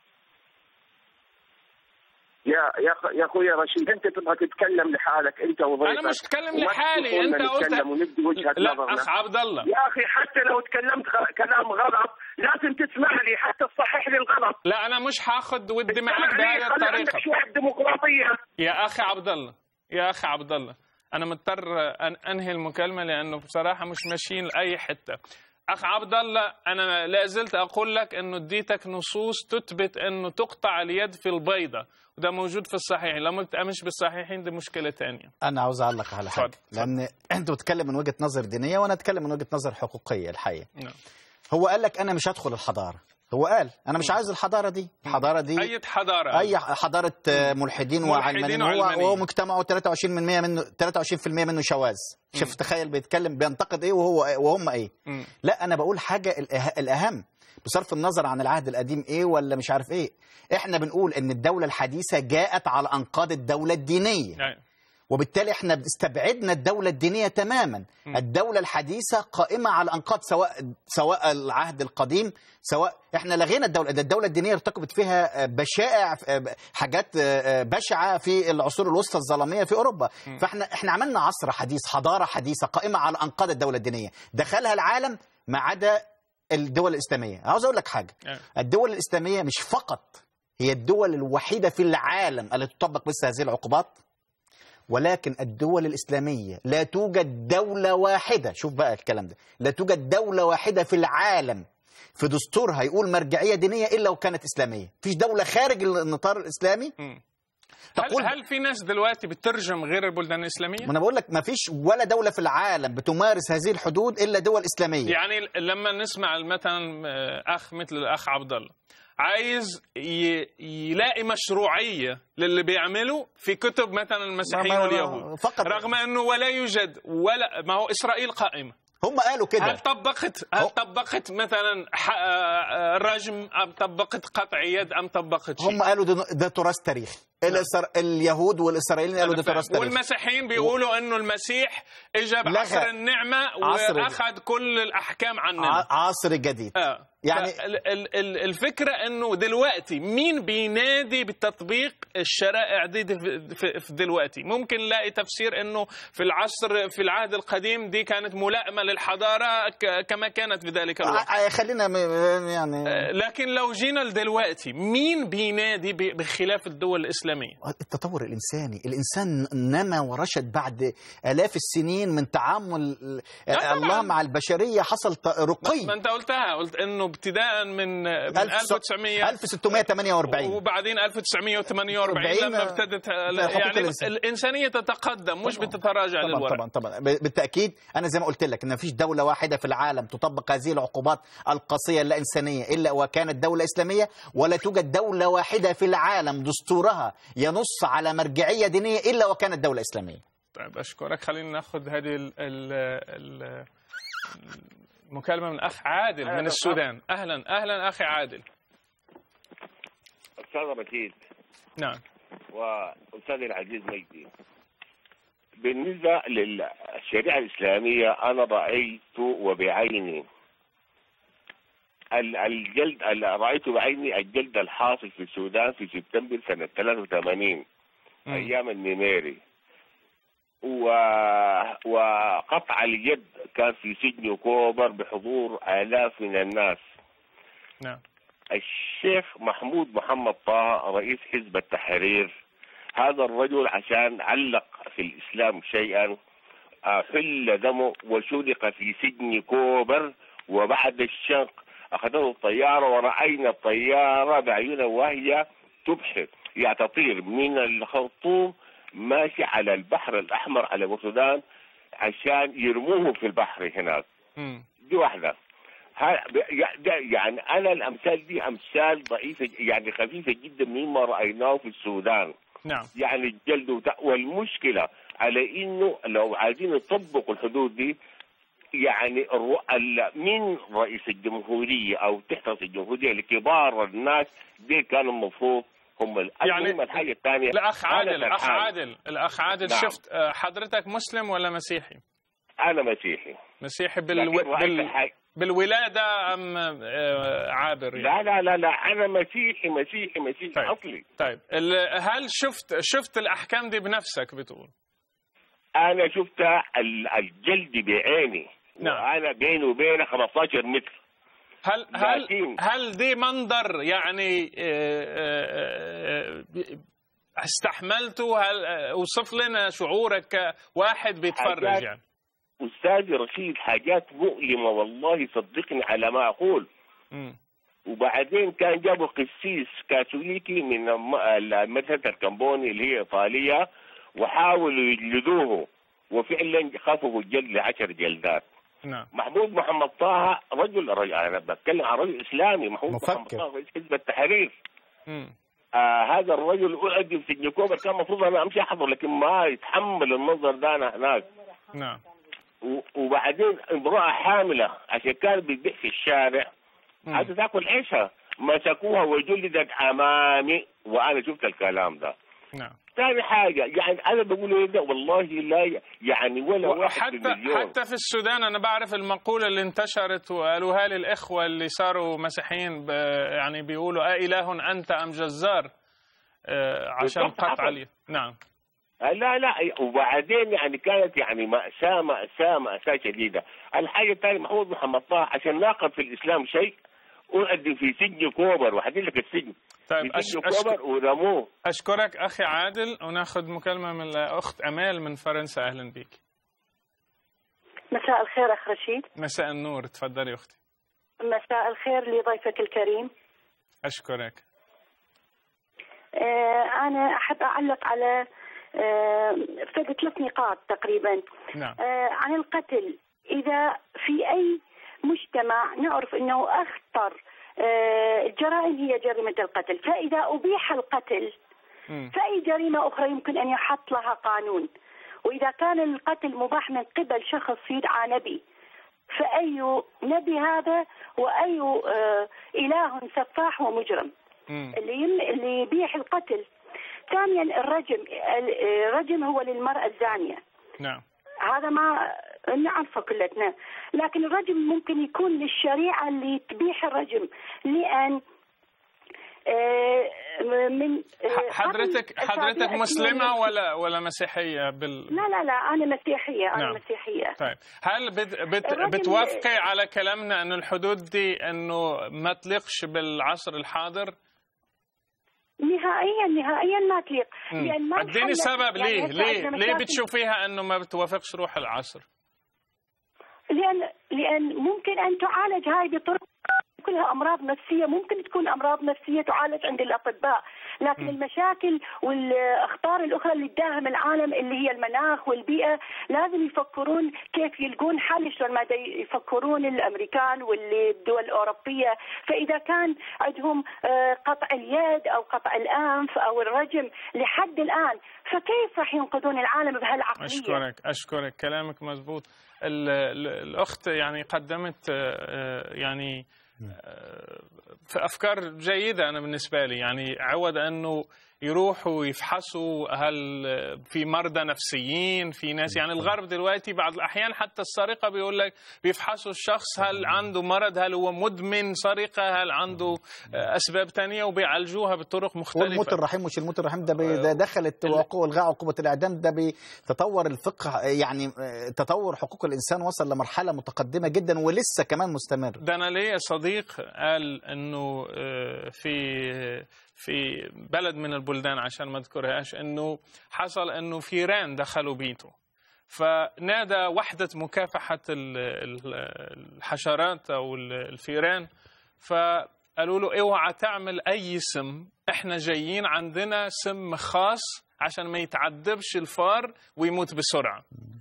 يا يا أخ- يا اخوي رشيد انت تبغى تتكلم لحالك انت وضيفك أنا مش أتكلم وما لحالي تدخلنا أنت قلت نتكلم وندي وجهه لا نظرنا أخ عبد الله يا اخي حتى لو تكلمت غ- كلام غلط لازم تسمع لي حتى تصحح لي الغلط لا أنا مش هاخد ودي معك اسمع لي، بهذه خلي عندك الطريقة شويه ديمقراطيه يا اخي عبد الله يا اخي عبد الله انا مضطر ان انهي المكالمه لانه بصراحه مش ماشيين لاي حته اخ عبد الله انا لا زلت اقول لك انه اديتك نصوص تثبت انه تقطع اليد في البيضه وده موجود في الصحيحين لما بتامنش بالصحيحين دي مشكله ثانيه انا عاوز اعلق على حاجه اتفضل. لان انت بتتكلم من وجهه نظر دينيه وانا اتكلم من وجهه نظر حقوقيه الحقيقه نعم. هو قال لك انا مش هدخل الحضاره هو قال انا مش عايز الحضاره دي الحضاره دي اي حضاره اي حضاره آه، ملحدين ملحدين وعلمانيين هو وعلمانيين. هو مجتمعه 23% منه 23% منه شواذ شوف تخيل بيتكلم بينتقد ايه وهو وهم ايه مم. لا انا بقول حاجه الأه- الاهم بصرف النظر عن العهد القديم ايه ولا مش عارف ايه احنا بنقول ان الدوله الحديثه جاءت على انقاض الدوله الدينيه يعني وبالتالي احنا استبعدنا الدولة الدينية تماما الدولة الحديثة قائمة على الأنقاض سواء سواء العهد القديم سواء احنا لغينا الدولة ده الدولة الدينية ارتكبت فيها بشائع حاجات بشعة في العصور الوسطى الظلامية في أوروبا فاحنا احنا عملنا عصر حديث حضارة حديثة قائمة على أنقاض الدولة الدينية دخلها العالم ما عدا الدول الإسلامية عاوز أقول لك حاجة يعني. الدول الإسلامية مش فقط هي الدول الوحيدة في العالم التي تطبق مثل هذه العقوبات ولكن الدول الإسلامية لا توجد دولة واحدة شوف بقى الكلام ده لا توجد دولة واحدة في العالم في دستورها يقول مرجعية دينية إلا وكانت إسلامية فيش دولة خارج النطار الإسلامي مم. تقول هل, هل في ناس دلوقتي بتترجم غير البلدان الاسلاميه؟ ما أنا بقول لك ما فيش ولا دولة في العالم بتمارس هذه الحدود إلا دول إسلامية يعني لما نسمع مثلا اخ مثل الاخ عبد الله عايز ي- يلاقي مشروعيه للي بيعمله في كتب مثلا المسيحيين ما- ما- واليهود فقط. رغم انه ولا يوجد ولا ما هو اسرائيل قائمه هم قالوا كده هل طبقت هل هو- طبقت مثلا ح- آه، رجم ام طبقت قطع يد ام طبقت شيء هم قالوا ده, ده تراث تاريخي الإسر... اليهود والإسرائيليين قالوا ده تراث تاريخي والمسيحيين بيقولوا انه المسيح اجى لغى. بعصر النعمه عصر- واخذ كل الاحكام عننا ع- عصر جديد آه. يعني- يعني ال- ال- الفكرة أنه دلوقتي مين بينادي بتطبيق الشرائع دي دي في في دلوقتي ممكن نلاقي تفسير أنه في العصر في العهد القديم دي كانت ملائمة للحضارة ك- كما كانت في ذلك الوقت ع- خلينا م- يعني آه، لكن لو جينا لدلوقتي مين بينادي ب- بخلاف الدول الإسلامية التطور الإنساني الإنسان نما ورشد بعد آلاف السنين من تعامل لا طبعاً. الله مع البشرية حصل ت- رقي ما أنت قلتها قلت أنه ابتداء من من 1900 1900 1648 وبعدين 1948 لما أربعين، ابتدت لا، حقوق يعني الإنسان. الإنسانية تتقدم مش بتتراجع طبعا للوراء طبعا طبعا ب- بالتاكيد انا زي ما قلت لك ان مفيش دوله واحده في العالم تطبق هذه العقوبات القاسيه اللا انسانيه الا وكانت دوله اسلاميه ولا توجد دوله واحده في العالم دستورها ينص على مرجعيه دينيه الا وكانت دوله اسلاميه طيب اشكرك خلينا ناخذ هذه ال ال ال المكالمه من اخ عادل من أهلا. السودان اهلا اهلا اخي عادل استاذ رشيد نعم واستاذي العزيز مجدي بالنسبه للشريعه الاسلاميه انا رايت وبعيني ال- الجلد ال- رايت بعيني الجلد الحاصل في السودان في سبتمبر سنه 83 مم. ايام النميري و... وقطع اليد كان في سجن كوبر بحضور الاف من الناس نعم الشيخ محمود محمد طه رئيس حزب التحرير هذا الرجل عشان علق في الإسلام شيئا آه، حل دمه وشلق في سجن كوبر وبعد الشنق أخذته الطيارة ورأينا الطيارة بعيوننا وهي تبحر يعني تطير من الخرطوم ماشي على البحر الأحمر على السودان عشان يرموه في البحر هناك مم. دي واحدة ها- ب- يع- ده- يعني أنا الأمثال دي أمثال ضعيفة يعني خفيفة جدا مما رأيناه في السودان نعم يعني الجلد وت- والمشكلة على إنه لو عايزين يطبقوا الحدود دي يعني الرو... ال- من رئيس الجمهورية أو تحت رئيس الجمهورية لكبار الناس دي كانوا المفروض هم ال- يعني المهم الحاجة الثانية الاخ أنا عادل الاخ فرحان. عادل الاخ عادل نعم. شفت آه، حضرتك مسلم ولا مسيحي أنا مسيحي مسيحي لكن بالو... رأيت بال... الحاجة بالولاده ام آه، عابر يعني؟ لا لا لا لا أنا مسيحي مسيحي مسيحي طيب. أصلي طيب ال- هل شفت شفت الاحكام دي بنفسك بتقول انا شفت ال- الجلد بعيني نعم. وانا بيني وبينه 15 متر هل هل لكن- هل دي منظر يعني آه، آه، آه، استحملته هل آه، اوصف لنا شعورك كواحد بيتفرج حاجات- يعني استاذي رشيد حاجات مؤلمه والله صدقني على ما اقول مم. وبعدين كان جابوا قسيس كاثوليكي من الم- مدرسه الكمبوني اللي هي ايطاليه وحاولوا يجلدوه وفعلا خففوا الجلد لعشر جلدات نعم محمود محمد طه رجل رجل انا بتكلم عن رجل اسلامي محمود مفكر. محمد طه رئيس حزب التحرير مم. آه هذا الرجل أؤدي في سجن كوبر كان المفروض انا امشي احضر لكن ما يتحمل المنظر ده انا هناك نعم و- وبعدين امراه حامله عشان كانت بتبيع في الشارع مم. عايزه تاكل عيشها مسكوها وجلدت امامي وانا شفت الكلام ده نعم ثاني حاجه يعني انا بقول إيه ده والله لا ي- يعني ولا واحد في حتى المليون حتى في السودان انا بعرف المقوله اللي انتشرت وقالوها لي الاخوه اللي صاروا مسيحيين ب- يعني بيقولوا آه اله انت ام جزار آه، عشان بالضبط، قطع حصل. اليد نعم آه، لا لا وبعدين يعني كانت يعني مأساة مأساة مأساة شديدة الحاجة الثانية محمود محمد طه عشان ناقض في الإسلام شيء أؤدي في سجن كوبر وحدين لك السجن طيب في أش... سجن أشك... كوبر ورموه اشكرك اخي عادل وناخذ مكالمه من الاخت امال من فرنسا اهلا بك مساء الخير أخ رشيد مساء النور تفضلي اختي مساء الخير لضيفك الكريم اشكرك آه، أنا أحب أعلق على آه، ابتدى ثلاث نقاط تقريبا نعم آه، عن القتل إذا في أي مجتمع نعرف أنه أخطر آه، الجرائم هي جريمة القتل فإذا أبيح القتل مم. فأي جريمة أخرى يمكن أن يحط لها قانون وإذا كان القتل مباح من قبل شخص يدعى نبي فأي نبي هذا وأي آه، إله سفاح ومجرم مم. اللي يم... اللي يبيح القتل ثانيا الرجم الرجم هو للمرأة الزانية نعم هذا ما نعرفه كلتنا لكن الرجم ممكن يكون للشريعة اللي تبيح الرجم لأن آه، من آه، ح- حضرتك قبل حضرتك أسابيع مسلمه أثنين- ولا ولا مسيحيه بال لا لا لا أنا مسيحية أنا نعم. مسيحية طيب هل بت بت الرجل- بتوافقي على كلامنا انه الحدود دي انه ما تليقش بالعصر الحاضر؟ نهائيا نهائيا ما تليق مم. لأن ما اديني انحلت- سبب يعني ليه هسه ليه عندنا ليه مشاكل. بتشوفيها انه ما بتوافقش روح العصر؟ لأن لأن ممكن أن تعالج هاي بطرق كلها امراض نفسيه ممكن تكون امراض نفسيه تعالج عند الاطباء لكن المشاكل والاخطار الاخرى اللي تداهم العالم اللي هي المناخ والبيئه لازم يفكرون كيف يلقون حل شلون ما دا يفكرون الامريكان والدول الاوروبيه فاذا كان عندهم آه، قطع اليد او قطع الانف او الرجم لحد الان فكيف راح ينقذون العالم بهالعقليه؟ أشكرك أشكرك كلامك مزبوط ال- ال- الأخت يعني قدمت آه، آه، يعني آه، في أفكار جيدة أنا بالنسبة لي يعني عود أنه يروحوا يفحصوا هل في مرضى نفسيين في ناس يعني الغرب دلوقتي بعض الأحيان حتى السرقة بيقول لك بيفحصوا الشخص هل عنده مرض هل هو مدمن سرقة هل عنده آه، أسباب تانية وبيعالجوها بطرق مختلفة والموت الرحيم مش الموت الرحيم ده, بي ده دخلت ال- وعقو- الغاء عقوبه الاعدام ده بتطور الفقه يعني آه، تطور حقوق الانسان وصل لمرحله متقدمه جدا ولسه كمان مستمر ده انا ليا صديق قال انه آه، في في بلد من البلدان عشان ما اذكرهاش انه حصل انه فيران دخلوا بيته فنادى وحدة مكافحة ال- ال- الحشرات أو ال- الفيران فقالوا له اوعى تعمل أي سم احنا جايين عندنا سم خاص عشان ما يتعذبش الفار ويموت بسرعة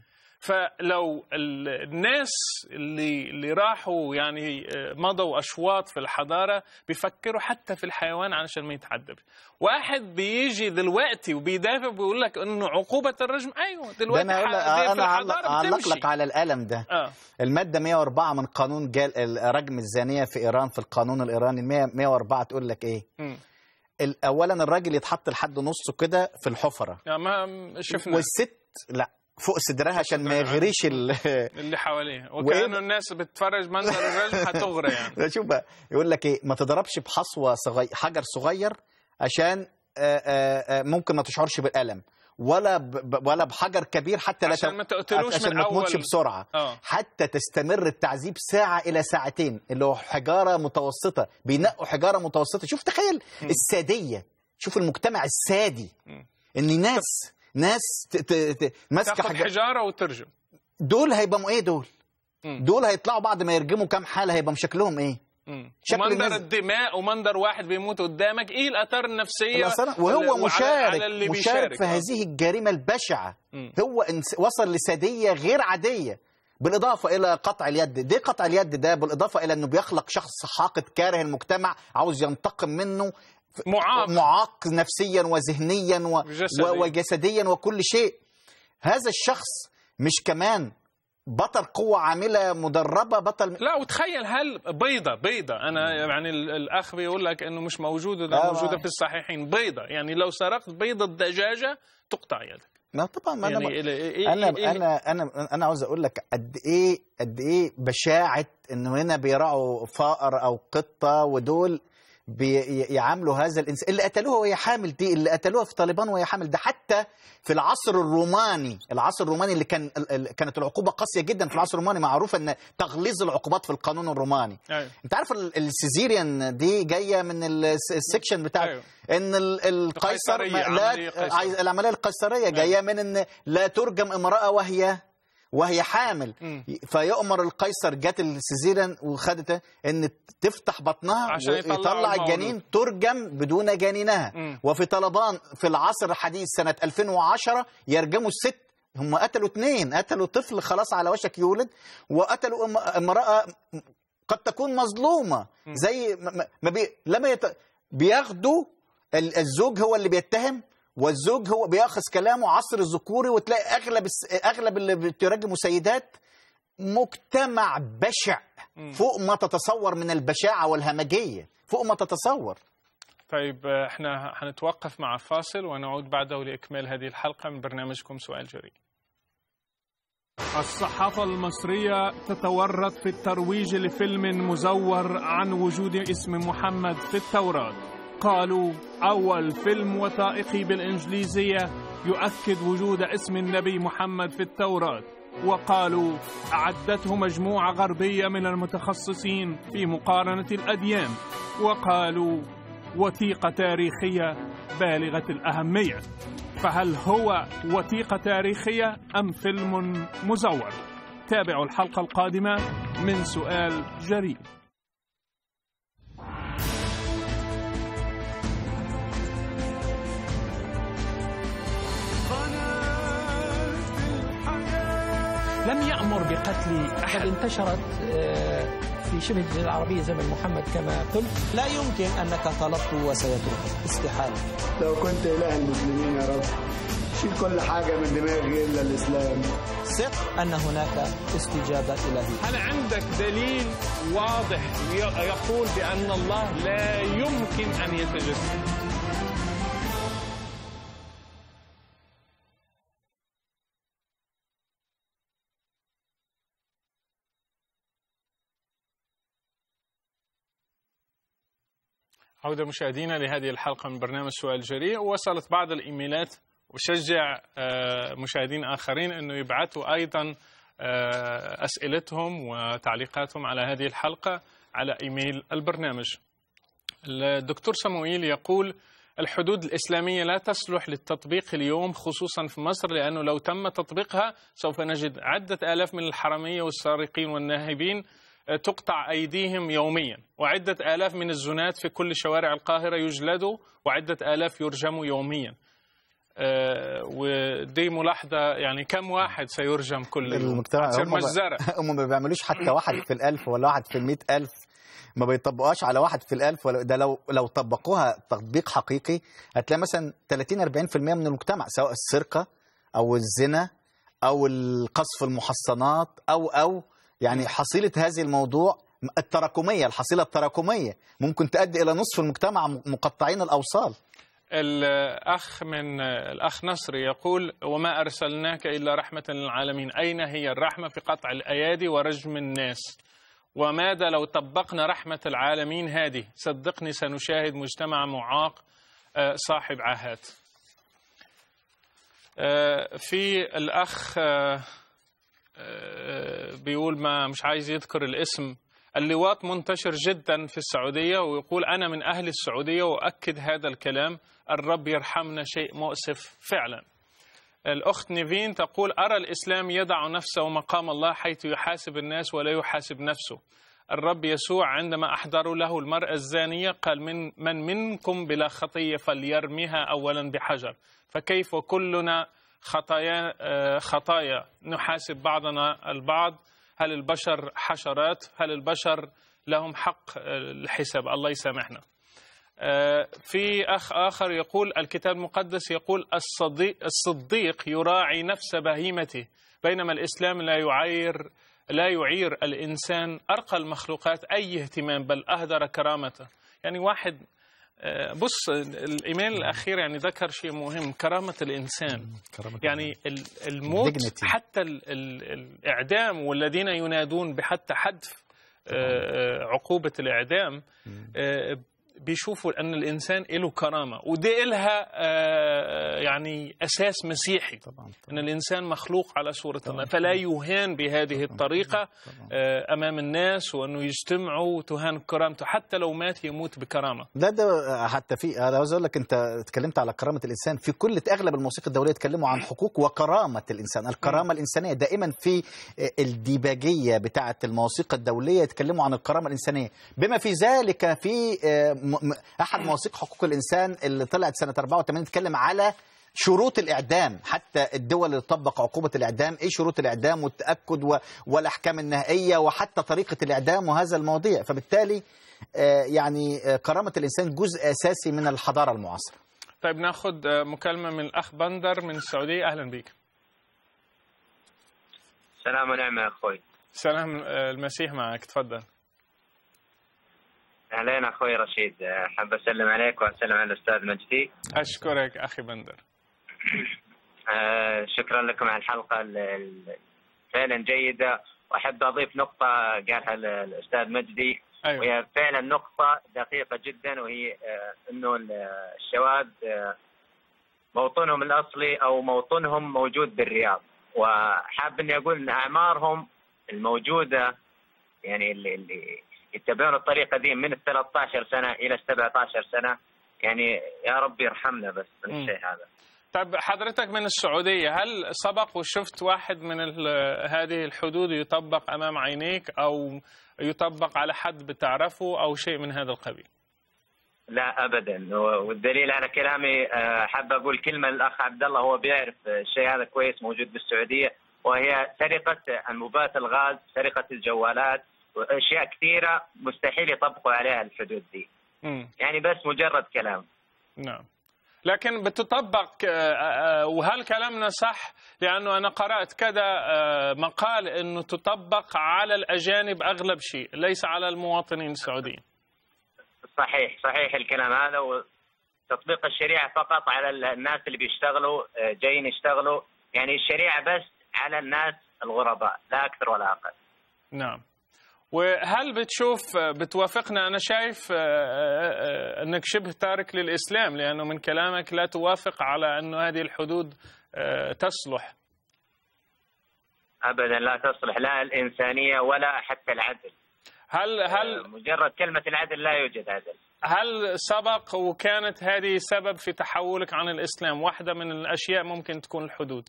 فلو ال- الناس اللي اللي راحوا يعني آه، مضوا اشواط في الحضاره بيفكروا حتى في الحيوان علشان ما يتعذب واحد بيجي دلوقتي وبيدافع بيقول لك انه عقوبه الرجم ايوه ده دلوقتي انا أقول لك- ح- دي في انا أعلق- الحضاره اعلق بتمشي لك على الالم ده اه المادة 104 من قانون جال رجم الزانية في إيران في القانون الإيراني 100 104 تقول لك إيه؟ مم. ال- أولا الراجل يتحط لحد نصه كده في الحفرة يعني ما شفنا والست لا فوق صدرها عشان ما صدرها. يغريش ال اللي حواليه وكانه الناس بتتفرج منظر الرجم هتغرى يعني شوف بقى يقول لك ايه ما تضربش بحصوه صغير حجر صغير عشان آه، آه، آه، ممكن ما تشعرش بالالم ولا ب... ب- ولا بحجر كبير حتى لا عشان ت- ما تقتلوش عشان من ما تموتش أول. بسرعه اه حتى تستمر التعذيب ساعة إلى ساعتين اللي هو حجارة متوسطة بينقوا حجارة متوسطة شوف تخيل السادية شوف المجتمع السادي مم. إن ناس ناس ت- ت- ت- ماسكة تاخد حجارة حجاره وترجم دول هيبقوا إيه دول؟ مم. دول هيطلعوا بعد ما يرجموا كام حالة هيبقى شكلهم إيه؟ مم. شكل ومنظر الناس- الدماء ومنظر واحد بيموت قدامك ايه الاثار النفسيه الأثر- وهو وعلى- مشارك على اللي مشارك بيشارك في آه. هذه الجريمة البشعة مم. هو إنس- وصل لسادية غير عادية بالإضافة إلى قطع اليد دي قطع اليد ده بالإضافة إلى أنه بيخلق شخص حاقد كاره المجتمع عاوز ينتقم منه معاق معاق نفسيا وذهنيا و... وجسدياً. و... وجسديا وكل شيء هذا الشخص مش كمان بطل قوة عاملة مدربة بطل لا وتخيل هل بيضة بيضة أنا يعني ال- الأخ بيقول لك إنه مش موجودة ده آه. موجودة في الصحيحين بيضة يعني لو سرقت بيضة دجاجة تقطع يدك ما طبعا ما يعني أنا ال- إيه- انا إيه- انا انا انا عاوز اقول لك قد ايه قد ايه بشاعه انه هنا بيرعوا فأر او قطه ودول بيعاملوا هذا الانسان اللي قتلوها وهي حامل دي اللي قتلوها في طالبان وهي حامل ده حتى في العصر الروماني العصر الروماني اللي كان ال- ال- كانت العقوبه قاسيه جدا في العصر الروماني معروف ان تغليظ العقوبات في القانون الروماني أيوة. انت عارف ال- السيزيريان دي جايه من الس- السكشن بتاع أيوة. ان ال- القيصر القيصرية، ما- عملية لا قيصر. عايز- العمليه القيصريه جايه من ان لا ترجم امراه وهي وهي حامل مم. فيؤمر القيصر جت السيزيريان وخدت ان تفتح بطنها عشان يطلعوا ويطلع المولود. الجنين ترجم بدون جنينها مم. وفي طلبان في العصر الحديث سنه 2010 يرجموا الست هم قتلوا اثنين قتلوا طفل خلاص على وشك يولد وقتلوا ام- امراه قد تكون مظلومه زي ما- ما ما بي لما يت... بياخدوا ال- الزوج هو اللي بيتهم والزوج هو بياخذ كلامه عصر ذكوري وتلاقي اغلب الس- اغلب اللي بترجموا سيدات مجتمع بشع فوق ما تتصور من البشاعه والهمجيه فوق ما تتصور طيب آه، احنا هنتوقف مع فاصل ونعود بعده لإكمال هذه الحلقة من برنامجكم سؤال جريء الصحافة المصرية تتورط في الترويج لفيلم مزور عن وجود اسم محمد في التوراة قالوا أول فيلم وثائقي بالإنجليزية يؤكد وجود اسم النبي محمد في التوراة وقالوا أعدته مجموعة غربية من المتخصصين في مقارنة الأديان وقالوا وثيقة تاريخية بالغة الأهمية فهل هو وثيقة تاريخية أم فيلم مزور؟ تابعوا الحلقة القادمة من سؤال جريء لم يأمر بقتل قد أحد انتشرت آه، في شبه الجزيرة العربية زمن محمد كما قلت لا يمكن أنك طلبته وسيتركك استحالة لو كنت إله المسلمين يا رب شيل كل حاجة من دماغي إلا الإسلام ثق أن هناك استجابة إلهية هل عندك دليل واضح ي- يقول بأن الله لا يمكن أن يتجسد عودة مشاهدينا لهذه الحلقة من برنامج سؤال جريء وصلت بعض الإيميلات وشجع آه، مشاهدين آخرين أنه يبعثوا أيضا آه، أسئلتهم وتعليقاتهم على هذه الحلقة على إيميل البرنامج الدكتور سموئيل يقول الحدود الإسلامية لا تصلح للتطبيق اليوم خصوصا في مصر لأنه لو تم تطبيقها سوف نجد عدة آلاف من الحرامية والسارقين والناهبين آه، تقطع أيديهم يوميا وعدة آلاف من الزناة في كل شوارع القاهرة يجلدوا وعدة آلاف يرجموا يوميا آه، ودي ملاحظة يعني كم واحد سيرجم كل يوم المجتمع هتصير هم ب- مجزرة هم ما بيعملوش حتى واحد في الألف ولا واحد في المئة ألف ما بيطبقوهاش على واحد في الألف ولا ده لو لو طبقوها تطبيق حقيقي هتلاقي مثلا 30 40% من المجتمع سواء السرقة أو الزنا أو القذف المحصنات أو أو يعني حصيلة هذه الموضوع التراكمية الحصيلة التراكمية ممكن تؤدي إلى نصف المجتمع مقطعين الأوصال الأخ من الأخ نصر يقول وما أرسلناك إلا رحمة للعالمين أين هي الرحمة في قطع الأيادي ورجم الناس وماذا لو طبقنا رحمة العالمين هذه صدقني سنشاهد مجتمع معاق آه، صاحب عاهات آه، في الأخ آه، آه، بيقول ما مش عايز يذكر الاسم اللواط منتشر جدا في السعودية ويقول أنا من أهل السعودية وأكد هذا الكلام الرب يرحمنا شيء مؤسف فعلا الأخت نيفين تقول أرى الإسلام يضع نفسه مقام الله حيث يحاسب الناس ولا يحاسب نفسه الرب يسوع عندما أحضروا له المرأة الزانية قال من, من منكم بلا خطية فليرميها أولا بحجر فكيف كلنا خطايا آه، خطايا نحاسب بعضنا البعض هل البشر حشرات هل البشر لهم حق آه، الحساب الله يسامحنا آه، في أخ آخر يقول الكتاب المقدس يقول الصديق, الصديق يراعي نفس بهيمته بينما الإسلام لا يعير لا يعير الإنسان أرقى المخلوقات أي اهتمام بل أهدر كرامته يعني واحد آه، بص الإيميل الأخير يعني ذكر شيء مهم كرامة الإنسان يعني ال- الموت Dignity. حتى ال ال الإعدام والذين ينادون بحتى حذف آه، آه، عقوبة الإعدام آه، بيشوفوا أن الإنسان له كرامة ودي إلها آه، يعني أساس مسيحي طبعا أن الإنسان مخلوق على صورة الله فلا يهان بهذه الطريقة آه، أمام الناس وأنه يجتمعوا وتهان كرامته حتى لو مات يموت بكرامة لا ده حتى في انا عاوز اقول لك انت اتكلمت على كرامه الانسان في كل اغلب الموسيقى الدوليه اتكلموا عن حقوق وكرامه الانسان الكرامه الانسانيه دائما في الديباجيه بتاعه الموسيقى الدوليه يتكلموا عن الكرامه الانسانيه بما في ذلك في آه، م- م- احد مواثيق حقوق الانسان اللي طلعت سنه 84 اتكلم على شروط الاعدام حتى الدول اللي تطبق عقوبه الاعدام ايه شروط الاعدام والتاكد و- والاحكام النهائيه وحتى طريقه الاعدام وهذا المواضيع فبالتالي آه، يعني آه، كرامه الانسان جزء اساسي من الحضاره المعاصره طيب ناخذ آه، مكالمة من الأخ بندر من السعودية أهلا بك سلام ونعمة يا أخوي سلام آه، المسيح معك تفضل أهلين أخوي رشيد أحب أسلم عليك وأسلم على الأستاذ مجدي أشكرك أخي بندر آه، شكرا لكم على الحلقة ال- ال- فعلا جيدة وأحب أضيف نقطة قالها ال- الأستاذ مجدي أيوة. وهي فعلا نقطة دقيقة جدا وهي آه، أنه ال- الشواذ آه، موطنهم الأصلي أو موطنهم موجود بالرياض وحاب أني أقول أن أعمارهم الموجودة يعني اللي, اللي يتبعون الطريقة دي من ال 13 سنة إلى ال 17 سنة يعني يا رب يرحمنا بس من مم. الشيء هذا طيب حضرتك من السعودية هل سبق وشفت واحد من ال- هذه الحدود يطبق أمام عينيك أو يطبق على حد بتعرفه أو شيء من هذا القبيل لا ابدا والدليل على كلامي آه، حاب اقول كلمه للاخ عبد الله هو بيعرف الشيء هذا كويس موجود بالسعوديه وهي سرقة أنبوبات الغاز سرقة الجوالات وأشياء كثيرة مستحيل يطبقوا عليها الحدود دي مم. يعني بس مجرد كلام نعم لكن بتطبق آه، آه، وهل كلامنا صح لأنه أنا قرأت كذا آه، مقال أنه تطبق على الأجانب أغلب شيء ليس على المواطنين السعوديين صحيح صحيح الكلام هذا وتطبيق الشريعة فقط على الناس اللي بيشتغلوا آه، جايين يشتغلوا يعني الشريعة بس على الناس الغرباء لا أكثر ولا أقل نعم وهل بتشوف بتوافقنا أنا شايف آه، آه، آه، أنك شبه تارك للإسلام لأنه من كلامك لا توافق على أنه هذه الحدود آه، تصلح أبدا لا تصلح لا الإنسانية ولا حتى العدل هل هل مجرد كلمة العدل لا يوجد عدل هل سبق وكانت هذه سبب في تحولك عن الإسلام واحدة من الأشياء ممكن تكون الحدود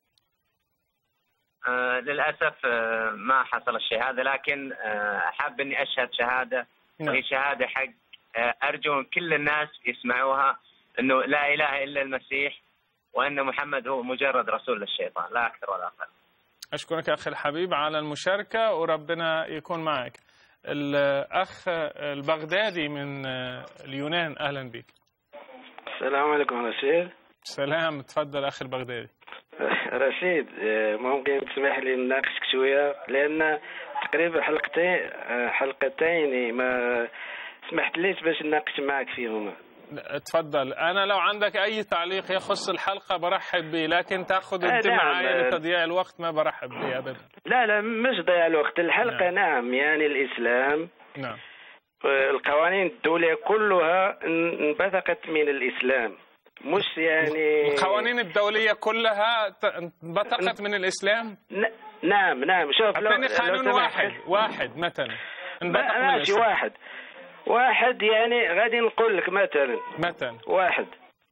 آه للأسف آه ما حصل الشيء هذا لكن آه حاب أني أشهد شهادة نعم. وهي شهادة حق آه أرجو من كل الناس يسمعوها أنه لا إله إلا المسيح وأن محمد هو مجرد رسول للشيطان لا أكثر ولا أقل أشكرك أخي الحبيب على المشاركة وربنا يكون معك الأخ البغدادي من اليونان أهلا بك السلام عليكم رشيد سلام تفضل أخي البغدادي رشيد آه، ممكن تسمح لي نناقشك شوية لأن تقريبا حلقتين آه، حلقتين ما سمحت ليش باش نناقش معك فيهما تفضل أنا لو عندك أي تعليق يخص الحلقة برحب به لكن تأخذ آه، أنت نعم. معايا لتضييع الوقت ما برحب به أبدا لا لا مش ضياع الوقت الحلقة نعم يعني الإسلام نعم آه، القوانين الدولية كلها ان- انبثقت من الإسلام مش يعني القوانين الدولية كلها ت- انبثقت من الإسلام ن- نعم نعم شوف لو أعطيني لو قانون سمحت. واحد واحد مثلا انبثق ما- من ماشي الإسلام واحد واحد يعني غادي نقول لك مثلا مثلا واحد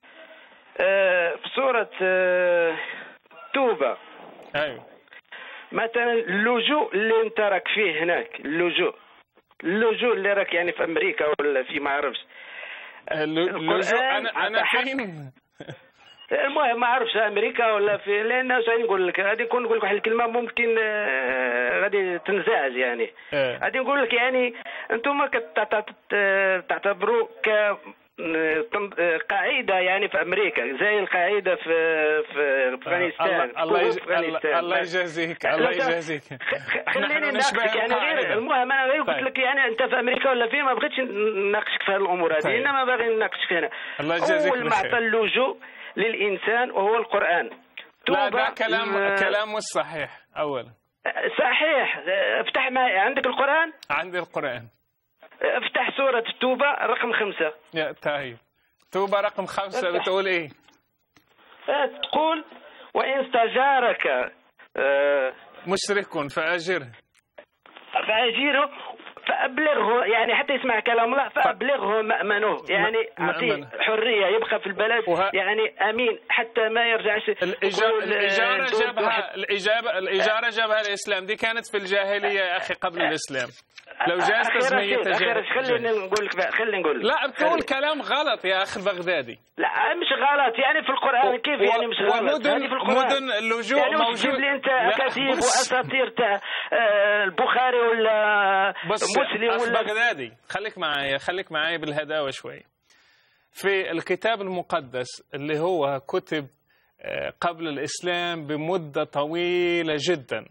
آه، في سورة آه، توبة أيوه مثلا اللجوء اللي انت راك فيه هناك اللجوء اللجوء اللي راك يعني في امريكا ولا في ما عرفش اللجوء أنا أنا أعطى حق- فين المهم ما عرفش امريكا ولا في لان شنو نقول لك غادي نكون نقول لك واحد الكلمه ممكن آه، غادي تنزعج يعني إيه. غادي نقول لك يعني انتم تعتبروا ك تن- قاعده يعني في امريكا زي القاعده في في افغانستان الله الله يج- في أفغانستان. الله- الله يجازيك الله لا، لا، يجازيك خليني نحن نشبه نناقشك يعني غير القاعدة. المهم انا غير قلت طيب. لك يعني انت في امريكا ولا فين ما بغيتش نناقشك في هذه الامور هذه طيب. انما باغي نناقشك هنا الله يجازيك اول ما بخير. اعطى اللجوء للانسان وهو القران لا توبة ده كلام م- كلام مش صحيح أولا صحيح افتح معي عندك القران عندي القرآن افتح سوره التوبه رقم خمسة يا طيب توبة رقم خمسة افتح. بتقول إيه اه، تقول وان استجارك اه، مشرك فأجره فأجيره فأبلغه يعني حتى يسمع كلام الله فأبلغه مأمنه يعني أعطيه مأمنه. حرية يبقى في البلد يعني أمين حتى ما يرجعش الإجابة, يقول، آه، الإجارة دول واحد- جابها الإجابة الإجارة جابها الإسلام دي كانت في الجاهلية يا أخي قبل الإسلام لو جاز أخي تسمية رشيد، أخي رشيد، خليني جاهلية نقول لك بقى، خليني نقول لك. لا بتقول خلي- كلام غلط يا أخي البغدادي لا مش غلط يعني في القرآن كيف و- يعني مش غلط ومدن- هذه في القرآن مدن اللجوء يعني مش موجود- تجيب لي أنت لا، أكاذيب بص. وأساطير تاع آه، البخاري ولا بص مسلم أخ ولا بغدادي خليك معايا خليك معايا بالهداوة شوي في الكتاب المقدس اللي هو كتب آه، قبل الإسلام بمدة طويلة جدا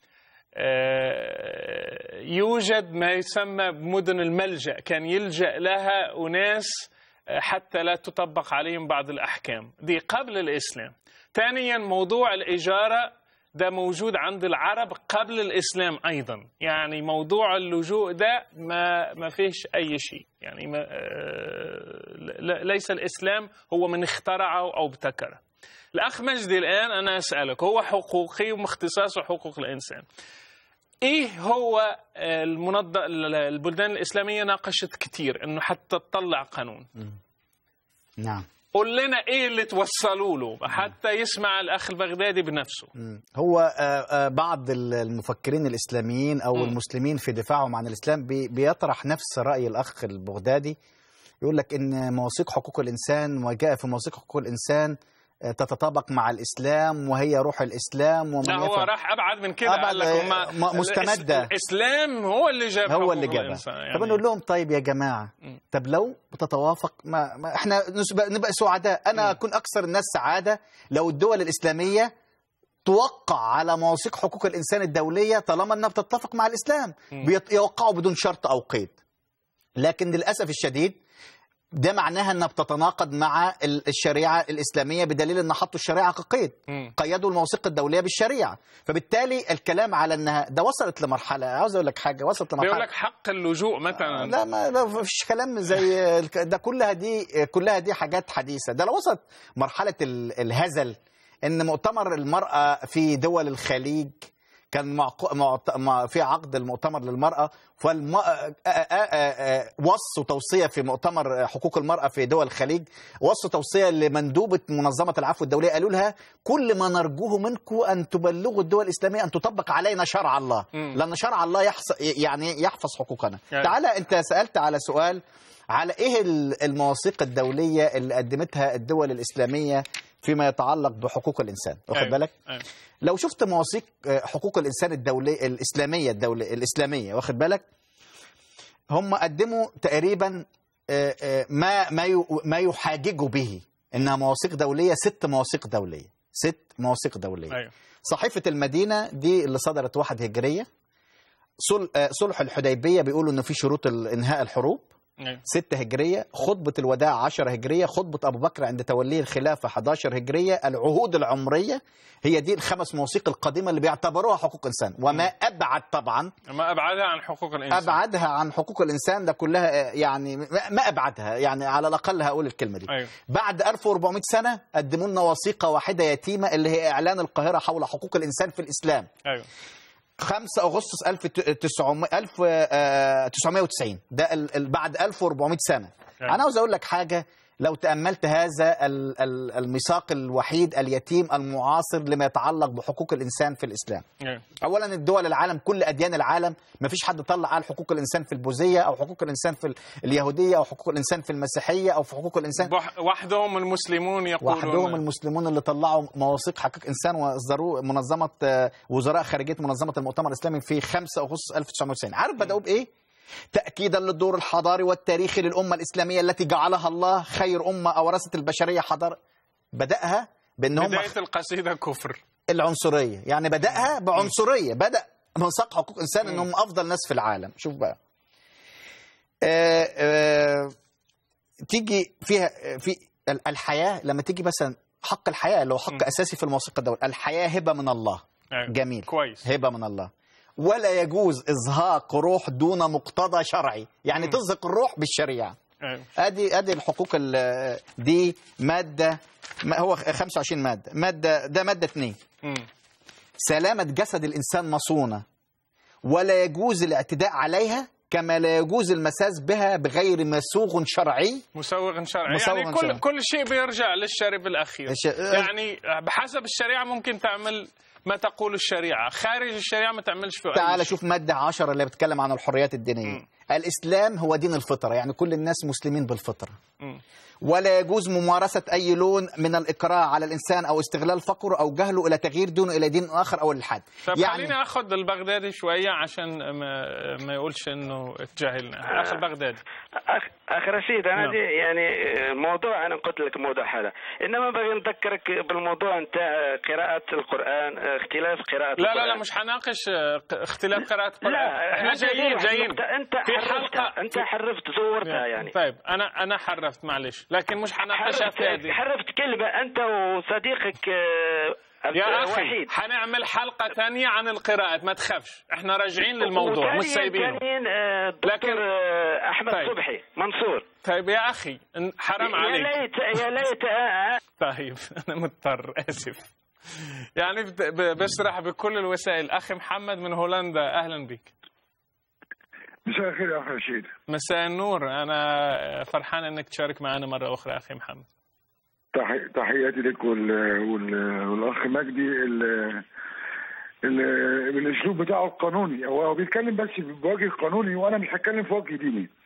آه، يوجد ما يسمى بمدن الملجأ كان يلجأ لها أناس آه، حتى لا تطبق عليهم بعض الأحكام دي قبل الإسلام ثانيا موضوع الإجارة ده موجود عند العرب قبل الإسلام أيضا يعني موضوع اللجوء ده ما ما فيش أي شيء يعني ما آه، ل- ليس الإسلام هو من اخترعه أو ابتكره الأخ مجدي الآن أنا أسألك هو حقوقي ومختصاصه حقوق الإنسان ايه هو المنظم البلدان الاسلاميه ناقشت كتير انه حتى تطلع قانون نعم قول لنا ايه اللي توصلوا له حتى يسمع الاخ البغدادي بنفسه هو آه، آه، بعض المفكرين الإسلاميين أو مم. المسلمين في دفاعهم عن الإسلام بي- بيطرح نفس رأي الأخ البغدادي يقول لك إن مواثيق حقوق الإنسان وجاء في مواثيق حقوق الإنسان تتطابق مع الاسلام وهي روح الاسلام ومن لا هو يفعل- راح ابعد من كده أبعد، قال لك آه، هما م- مستمدة. الإس- الاسلام هو اللي جاب هو حقوق اللي جابها الإنسان يعني. طب نقول لهم طيب يا جماعه طب لو بتتوافق ما, ما احنا نسبق نبقى سعداء انا اكون اكثر الناس سعاده لو الدول الاسلاميه توقع على مواثيق حقوق الانسان الدوليه طالما انها بتتفق مع الاسلام بيت- يوقعوا بدون شرط او قيد لكن للاسف الشديد ده معناها انها بتتناقض مع ال- الشريعه الاسلاميه بدليل ان حطوا الشريعه كقيد مم. قيدوا المواثيق الدوليه بالشريعه فبالتالي الكلام على انها ده وصلت لمرحله عاوز اقول لك حاجه وصلت لمرحله بيقول لك حق اللجوء مثلا لا ما لا فيش كلام زي الك- ده كلها دي كلها دي حاجات حديثه ده لو وصلت مرحله ال- الهزل ان مؤتمر المراه في دول الخليج كان معق... معت... مع... في عقد المؤتمر للمرأة فالم... آ- آ- آ- آ- وصوا توصية في مؤتمر حقوق المرأة في دول الخليج وصوا توصية لمندوبة منظمة العفو الدولية قالوا لها كل ما نرجوه منكم أن تبلغوا الدول الإسلامية أن تطبق علينا شرع الله مم. لأن شرع الله يحص... يعني يحفظ حقوقنا يعني. تعالى أنت سألت على سؤال على إيه ال- المواثيق الدولية اللي قدمتها الدول الإسلامية فيما يتعلق بحقوق الإنسان واخد أيوة. بالك أيوة. لو شفت مواثيق آه، حقوق الانسان الدوليه الاسلاميه الدوليه الاسلاميه واخد بالك هم قدموا تقريبا آه، آه، ما ما يو- ما يحاججوا به انها مواثيق دوليه ست مواثيق دوليه ست مواثيق دوليه أيوة. صحيفه المدينه دي اللي صدرت واحد هجريه صل- آه، صلح الحديبيه بيقولوا انه في شروط ال- انهاء الحروب أيوة. ستة هجرية خطبة الوداع 10 هجرية خطبة أبو بكر عند توليه الخلافة 11 هجرية العهود العمرية هي دي الخمس مواثيق القديمة اللي بيعتبروها حقوق إنسان وما أبعد طبعا ما ابعدها عن حقوق الانسان أبعدها عن حقوق الإنسان ده كلها آه، يعني ما ما أبعدها يعني على الأقل هقول الكلمة دي أيوة. بعد 1400 سنة قدموا لنا وثيقة واحدة يتيمة اللي هي إعلان القاهرة حول حقوق الإنسان في الإسلام ايوه 5 اغسطس 1900 1990 ده ال- ال- بعد 1400 سنه أيوة. انا عاوز اقول لك حاجه لو تاملت هذا ال- ال- الميثاق الوحيد اليتيم المعاصر لما يتعلق بحقوق الانسان في الاسلام أيوة. اولا الدول العالم كل اديان العالم ما فيش حد طلع على حقوق الانسان في البوذيه او حقوق الانسان في ال- اليهوديه او حقوق الانسان في المسيحيه او في حقوق الانسان وح- وحدهم المسلمون يقولون وحدهم المسلمون اللي طلعوا مواثيق حقوق انسان واصدروه منظمه آه، وزراء خارجيه منظمه المؤتمر الاسلامي في 5 اغسطس 1990 عارف بداوا بايه تاكيدا للدور الحضاري والتاريخي للامه الاسلاميه التي جعلها الله خير امه اورثت البشريه حضاره بداها بان هم بدايه القصيده كفر العنصريه يعني بداها بعنصريه بدا ميثاق حقوق انسان انهم افضل ناس في العالم شوف بقى آه آه تيجي فيها في ال- الحياه لما تيجي مثلا حق الحياه اللي هو حق اساسي في الموثيقه الدوليه الحياه هبه من الله أيوة. جميل كويس هبه من الله ولا يجوز ازهاق روح دون مقتضى شرعي يعني تزهق الروح بالشريعه أيوة. ادي ادي الحقوق ال- دي ماده ما هو 25 ماده ماده ده ماده 2 مم. سلامة جسد الإنسان مصونة ولا يجوز الاعتداء عليها كما لا يجوز المساس بها بغير مسوغ شرعي مسوغ شرعي مسوغ يعني كل شرعي. كل شيء بيرجع للشارب الاخير الش- يعني بحسب الشريعه ممكن تعمل ما تقول الشريعه خارج الشريعه ما تعملش فيه أي تعال شيء. شوف مادة عشرة اللي بتتكلم عن الحريات الدينية الإسلام هو دين الفطرة يعني كل الناس مسلمين بالفطرة مم. ولا يجوز ممارسة أي لون من الإكراه على الإنسان أو استغلال فقره أو جهله إلى تغيير دينه إلى دين آخر أو الإلحاد طب يعني خليني اخذ البغدادي شويه عشان ما, ما يقولش انه تجاهلنا اخ البغدادي أخ, أخ رشيد أنا نعم. دي يعني موضوع أنا قلت لك موضوع هذا إنما بغي نذكرك بالموضوع نتاع قراءة القرآن اختلاف قراءة لا لا القرآن لا مش حناقش آه، اختلاف قراءة القرآن لا احنا أنت جايين ليه جايين حرفتها؟ أنت في حرفتها حلقة أنت حرفت زورتها يعني طيب انا انا حرفت معلش لكن مش حناقشها حرفت في هذه حرفت كلمة أنت وصديقك آه، يا اخي وحيد حنعمل حلقة ثانية عن القراءات ما تخافش احنا راجعين للموضوع وثانياً- مش سايبينه ثانياً، آه، دكتور لكن- آه، أحمد طيب. صبحي منصور طيب يا اخي إن- حرام يا عليك ليت يا ليت آه، طيب انا مضطر اسف يعني بت- ب- بشرح بكل الوسائل اخي محمد من هولندا اهلا بك مساء الخير يا اخ رشيد مساء النور انا فرحان انك تشارك معنا مرة اخرى اخي محمد تحي- تحياتي لك وال... وال... والاخ مجدي ال... ال... الاسلوب بتاعه القانوني هو هو بيتكلم بس بوجه قانوني وانا مش هتكلم في وجه ديني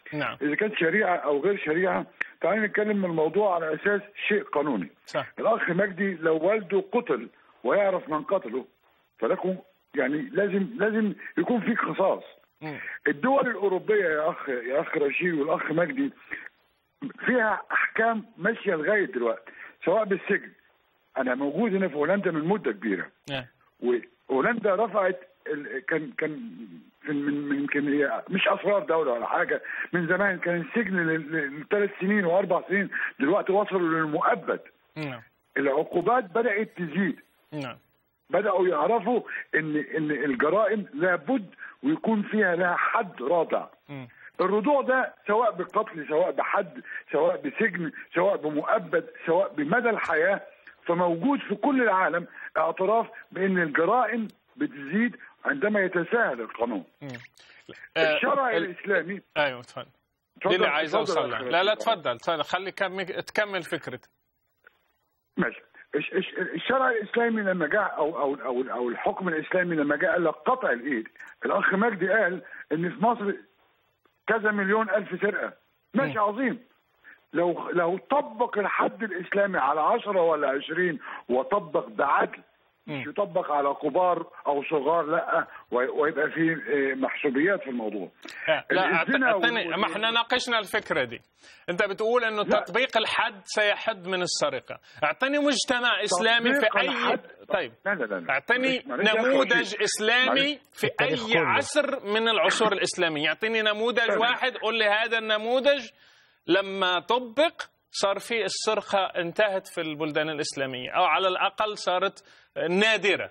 نعم اذا كانت شريعه او غير شريعه تعالى نتكلم من الموضوع على اساس شيء قانوني صح. الاخ مجدي لو والده قتل ويعرف من قتله فلكم يعني لازم لازم يكون في قصاص الدول الاوروبيه يا اخ يا اخ رشيد والاخ مجدي فيها احكام ماشيه لغايه دلوقتي سواء بالسجن انا موجود هنا في هولندا من مده كبيره نعم. وهولندا رفعت ال- كان كان في- من من يمكن هي مش اسرار دوله ولا حاجه من زمان كان السجن لثلاث سنين واربع سنين دلوقتي وصلوا للمؤبد نعم العقوبات بدات تزيد نعم بداوا يعرفوا ان ان الجرائم لابد ويكون فيها لها حد رادع مم. الرضوع ده سواء بقتل سواء بحد سواء بسجن سواء بمؤبد سواء بمدى الحياه فموجود في كل العالم اعتراف بان الجرائم بتزيد عندما يتساهل القانون آه، الشرع ال- الاسلامي ايوه اتفضل دي اتفضل- اللي عايز اتفضل اوصل يا لها أخي لا لا رشيد. تفضل تفضل خلي كمل تكمل فكرتك ماشي الش- الش- الشرع الاسلامي لما جاء او او او او الحكم الاسلامي لما جاء قال لك قطع الايد الاخ مجدي قال ان في مصر كذا مليون الف سرقه ماشي عظيم لو لو طبق الحد الاسلامي على عشرة ولا عشرين وطبق بعدل مش يطبق على كبار او صغار لا وي- ويبقى في آه، محسوبيات في الموضوع لا أعت- الزنا أعطني وال- ما احنا ناقشنا الفكره دي انت بتقول انه تطبيق الحد سيحد من السرقه اعطني مجتمع اسلامي في تطبيق اي الحد- طيب لا لا لا لا. اعطني معلش يا أخي نموذج رشيد. اسلامي معلش. في اي عصر من العصور الاسلاميه يعطيني نموذج تمام. واحد قول لي هذا النموذج لما طبق صار في السرقه انتهت في البلدان الاسلاميه او على الاقل صارت نادره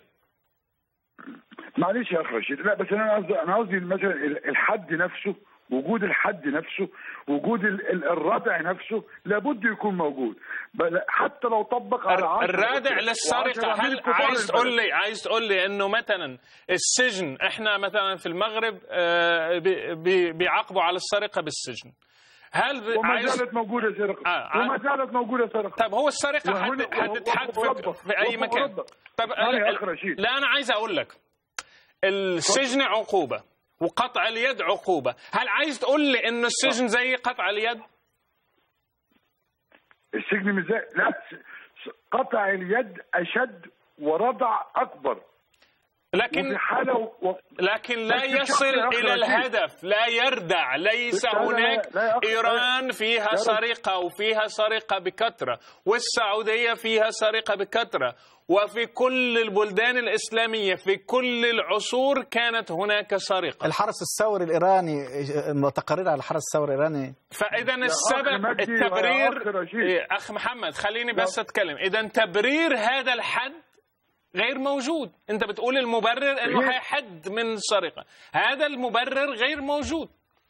معلش يا اخ رشيد لا بس انا قصدي انا قصدي مثلا ال- الحد نفسه وجود الحد نفسه وجود ال- ال- الردع نفسه لابد يكون موجود بل حتى لو طبق على عشرة الرادع وعشرة للسرقة من هل كبار عايز البلد. تقول لي عايز تقول لي انه مثلا السجن احنا مثلا في المغرب آه، بي- بي- بيعاقبوا على السرقة بالسجن هل ب- وما عايز زالت موجودة سرقة آه، وما زالت موجودة سرقة طب هو السرقة وهنا- حد- هتتحد في, وأوروبا. في اي وفي مكان أوروبا. طب اسمعني يا ال- أخ رشيد. لا انا عايز اقول لك السجن عقوبة وقطع اليد عقوبة هل عايز تقول لي انه السجن زي قطع اليد السجن مش زي لا س- س- قطع اليد اشد ورضع اكبر لكن وفي حالة و... و- لكن لا بس الشخص يصل يا أخي إلى رشيد. الهدف لا يردع ليس لا، لا، لا، هناك لا يا أخي، إيران فيها لا، لا. سرقة وفيها سرقة بكثرة والسعودية فيها سرقة بكثرة وفي كل البلدان الإسلامية في كل العصور كانت هناك سرقة الحرس الثوري الايراني متقرر على الحرس الثوري الايراني فإذا السبب مجدي ويا التبرير أخ رشيد. إيه، أخ محمد خليني بس أتكلم إذا تبرير هذا الحد غير موجود أنت بتقول المبرر أنه غير- هيحد من السرقة هذا المبرر غير موجود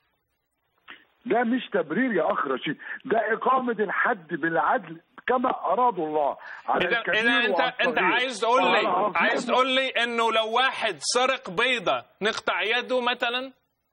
ده مش تبرير يا اخ رشيد ده اقامه الحد بالعدل كما اراد الله على اذا الكبير اذا انت وعلى انت الصغير. عايز تقول وعلى لي العظيم. عايز تقول لي انه لو واحد سرق بيضه نقطع يده مثلا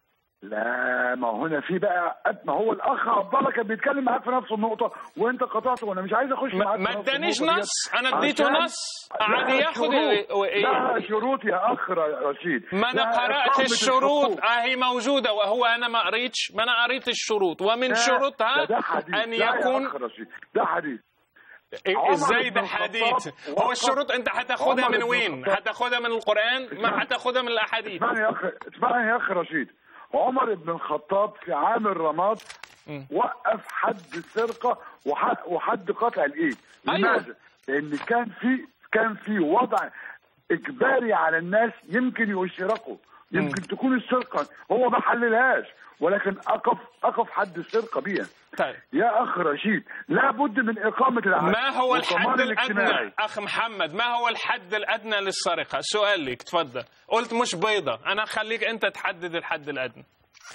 لا ما هنا في بقى ما هو الاخ عبد الله كان بيتكلم معاك في نفس النقطه وانت قطعته وانا مش عايز اخش ما- معاك في ما نفس ادانيش النقطة ديت نص، أنا اديته عشان- نص، قعد لها ياخد شروط. ال- و- إيه؟ لها شروط يا اخ ر- رشيد ما انا لها قرات إقامة الشروط الحقوق. اه هي موجوده وهو انا ما قريتش ما انا قريت الشروط ومن ده- شروطها ده- ده حديث. ان لا يا يكون أخ رشيد ده حديث إيه، عمر ازاي بن ده الخطاب حديث هو وقف- الشروط انت هتاخدها عمر من بن وين الخطاب. هتاخدها من القران ما اسمعني. هتاخدها من الاحاديث اسمعني يا اخ اسمعني يا اخ رشيد عمر بن الخطاب في عام الرماد وقف حد السرقه وح- وحد قطع الايد أيوة. لماذا؟ لان كان في كان في وضع اجباري على الناس يمكن يشركوا يمكن تكون السرقه هو ما حللهاش ولكن اقف اقف حد السرقه بيها طيب يا اخ رشيد لابد من اقامه العدل ما هو الحد والضمان الاجتماعي. الادنى اخ محمد ما هو الحد الادنى للسرقه سؤال لك تفضل قلت مش بيضه انا خليك انت تحدد الحد الادنى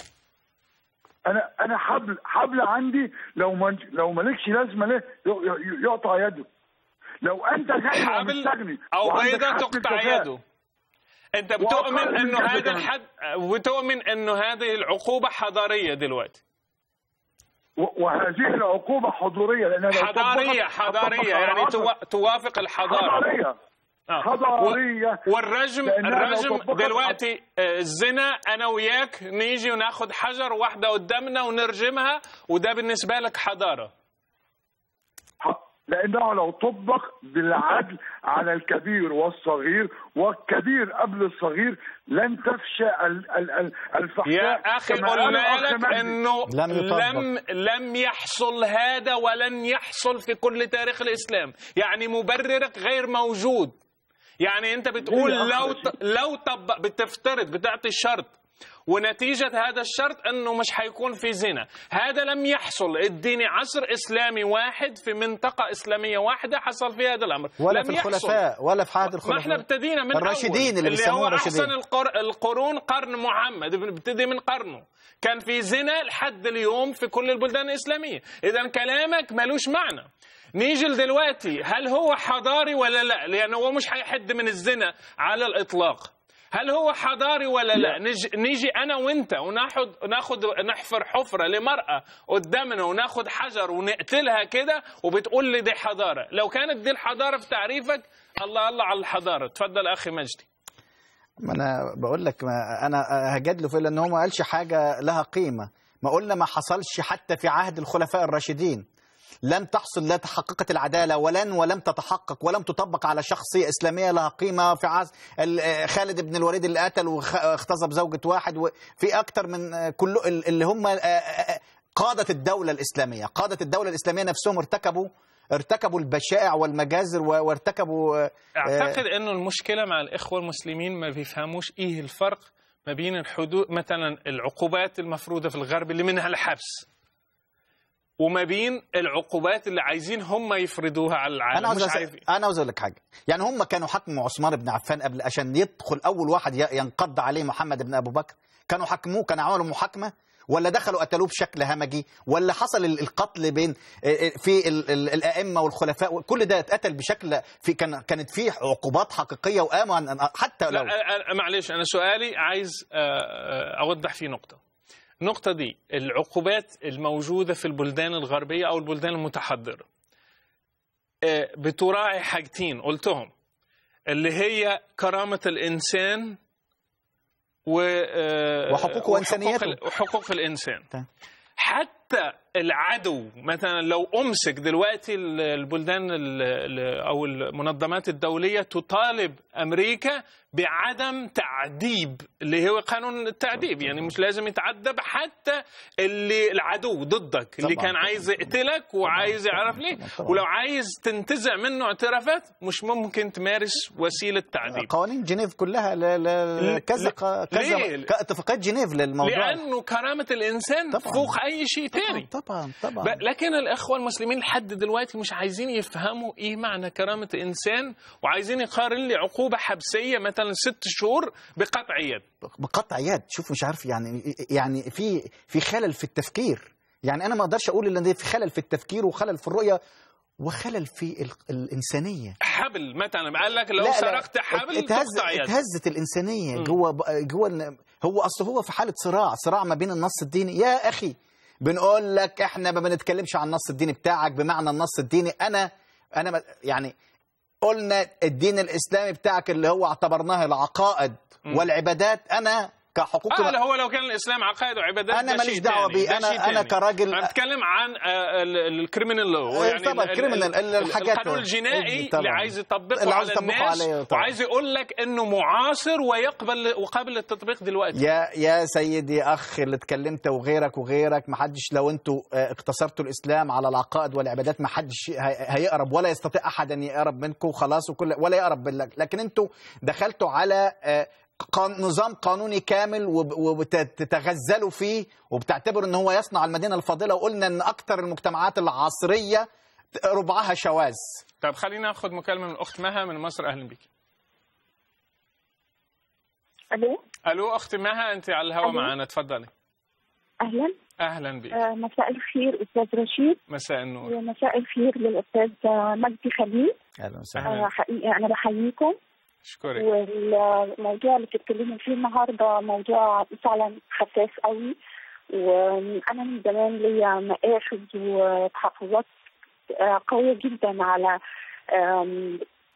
انا انا حبل حبل عندي لو ما لو مالكش لازمه ليه ي- ي- يقطع يده لو انت غني حبل ومستغني او وعندك بيضه حد تقطع الكفاءة، يده انت وأقل بتؤمن من انه كده هذا كمان. الحد وتؤمن انه هذه العقوبه حضاريه دلوقتي و- وهذه العقوبه حضوريه لانها لو حضاريه طبقت- حضاريه طبقت على يعني عصر- تو- توافق الحضاره حضاريه آه. حضاريه و- والرجم لأنها لو الرجم طبقت دلوقتي آه، الزنا انا وياك نيجي وناخد حجر واحده قدامنا ونرجمها وده بالنسبه لك حضاره لانه لو طبق بالعدل على الكبير والصغير والكبير قبل الصغير لن تفشى ال- ال- ال- الفحشاء يا اخي كما قال قلنا الأخ لك مجدي. انه لم يطبق. لم لم يحصل هذا ولن يحصل في كل تاريخ الاسلام يعني مبررك غير موجود يعني انت بتقول ليه يا أخ لو ط- لو طبق بتفترض بتعطي الشرط ونتيجة هذا الشرط أنه مش حيكون في زنا هذا لم يحصل اديني عصر إسلامي واحد في منطقة إسلامية واحدة حصل في هذا الأمر ولا لم في يحصل. الخلفاء ولا في عهد ما الخلفاء احنا ابتدينا من الراشدين أول. اللي اللي بيسموه هو الراشدين. احسن القر... القرون قرن محمد بنبتدي من قرنه كان في زنا لحد اليوم في كل البلدان الاسلاميه اذا كلامك ملوش معنى نيجي دلوقتي هل هو حضاري ولا لا لانه هو مش هيحد من الزنا على الاطلاق هل هو حضاري ولا لا نيجي, نيجي انا وانت وناخد ناخد نحفر حفره لمراه قدامنا وناخد حجر ونقتلها كده وبتقول لي دي حضاره لو كانت دي الحضاره في تعريفك الله الله على الحضاره تفضل اخي مجدي ما انا بقول لك ما انا هجادله في لان هو ما قالش حاجه لها قيمه ما قلنا ما حصلش حتى في عهد الخلفاء الراشدين لم تحصل لا تحققت العداله ولن ولم تتحقق ولم تطبق على شخصيه اسلاميه لها قيمه في عهد ال- خالد بن الوليد اللي قتل واغتصب زوجة واحد وفي اكتر من كل اللي هم قاده الدوله الاسلاميه قاده الدوله الاسلاميه نفسهم ارتكبوا ارتكبوا البشائع والمجازر و- وارتكبوا آه، اعتقد انه المشكله مع الاخوه المسلمين ما بيفهموش ايه الفرق ما بين الحدود مثلا العقوبات المفروضه في الغرب اللي منها الحبس وما بين العقوبات اللي عايزين هم يفرضوها على العالم انا عاوز مش أس- عارفين انا عاوز اقول لك حاجه يعني هم كانوا حكموا عثمان بن عفان قبل عشان يدخل اول واحد ي- ينقض عليه محمد بن ابو بكر كانوا حكموه كانوا عملوا محاكمه ولا دخلوا قتلوه بشكل همجي ولا حصل ال- القتل بين في ال- ال- الائمه والخلفاء كل ده اتقتل بشكل في كان كانت فيه عقوبات حقيقيه وامن حتى لا لو أنا- معلش انا سؤالي عايز آه، آه، اوضح فيه نقطه النقطه دي العقوبات الموجوده في البلدان الغربيه او البلدان المتحضره آه، بتراعي حاجتين قلتهم اللي هي كرامه الانسان و آه، وحقوقه وحقوق وإنسانيته. ال- وحقوق الانسان تمام. حتى العدو مثلا لو امسك دلوقتي ال- البلدان ال- ال- او المنظمات الدوليه تطالب امريكا بعدم تعذيب اللي هو قانون التعذيب يعني مش لازم يتعذب حتى اللي العدو ضدك اللي طبعاً. كان عايز يقتلك وعايز يعرف ليه طبعاً. ولو عايز تنتزع منه اعترافات مش ممكن تمارس وسيله تعذيب قوانين جنيف كلها ل- ل- ل- كذا ل- كذا ليه؟ اتفاقات جنيف للموضوع لانه كرامه الانسان طبعاً. فوق اي شيء تاني طبعا طبعا ب- لكن الاخوه المسلمين لحد دلوقتي مش عايزين يفهموا ايه معنى كرامه انسان وعايزين يقارن لي عقوبه حبسيه مثلا ست شهور بقطع يد بقطع يد شوف مش عارف يعني يعني في في خلل في التفكير يعني انا ما اقدرش اقول ان ده في خلل في التفكير وخلل في الرؤيه وخلل في ال- الانسانيه حبل مثلا قال لك لو لا، لا. سرقت حبل اتهز تقطع يد اتهزت الانسانيه مم. جوه جوه ال- هو اصل هو في حاله صراع صراع ما بين النص الديني يا اخي بنقول لك احنا ما بنتكلمش عن النص الديني بتاعك بمعنى النص الديني انا انا ما- يعني قلنا الدين الاسلامي بتاعك اللي هو اعتبرناه العقائد مم. والعبادات انا كحقوق اه لا هو لو كان الاسلام عقائد وعبادات أنا ده ماليش شيء دعوة تاني، بيه. ده أنا- شيء أنا تاني. كراجل- انا بتكلم عن الكريمنال لو آه، يعني طبعاً، ال- ال- criminal، ال- الحاجات القانون هو. الجنائي طبعاً. اللي عايز يطبقه اللي عايز على يطبقه الناس عليه طبعاً. وعايز يقول لك انه معاصر ويقبل وقابل للتطبيق دلوقتي يا يا سيدي اخ اللي اتكلمت وغيرك وغيرك ما حدش لو انتوا آه، اقتصرتوا الاسلام على العقائد والعبادات ما حدش هي- هيقرب ولا يستطيع احد ان يقرب منكم وخلاص وكل ولا يقرب بالله لكن انتوا دخلتوا على آه، قان- نظام قانوني كامل وب- وبتتغزلوا فيه وبتعتبروا ان هو يصنع المدينه الفاضله وقلنا ان اكثر المجتمعات العصريه ربعها شواذ طب خلينا ناخذ مكالمه من الاخت مها من مصر اهلا بك الو الو اختي مها انت على الهواء ألو. معنا تفضلي اهلا اهلا بك آه، مساء الخير استاذ رشيد مساء النور ومساء الخير للاستاذ آه، مجدي خليل اهلا آه، حقيقه انا بحييكم اشكرك والموضوع اللي بتتكلموا فيه النهارده موضوع فعلا حساس قوي وانا من زمان ليا مآخذ وتحفظات آه، قويه جدا على آم،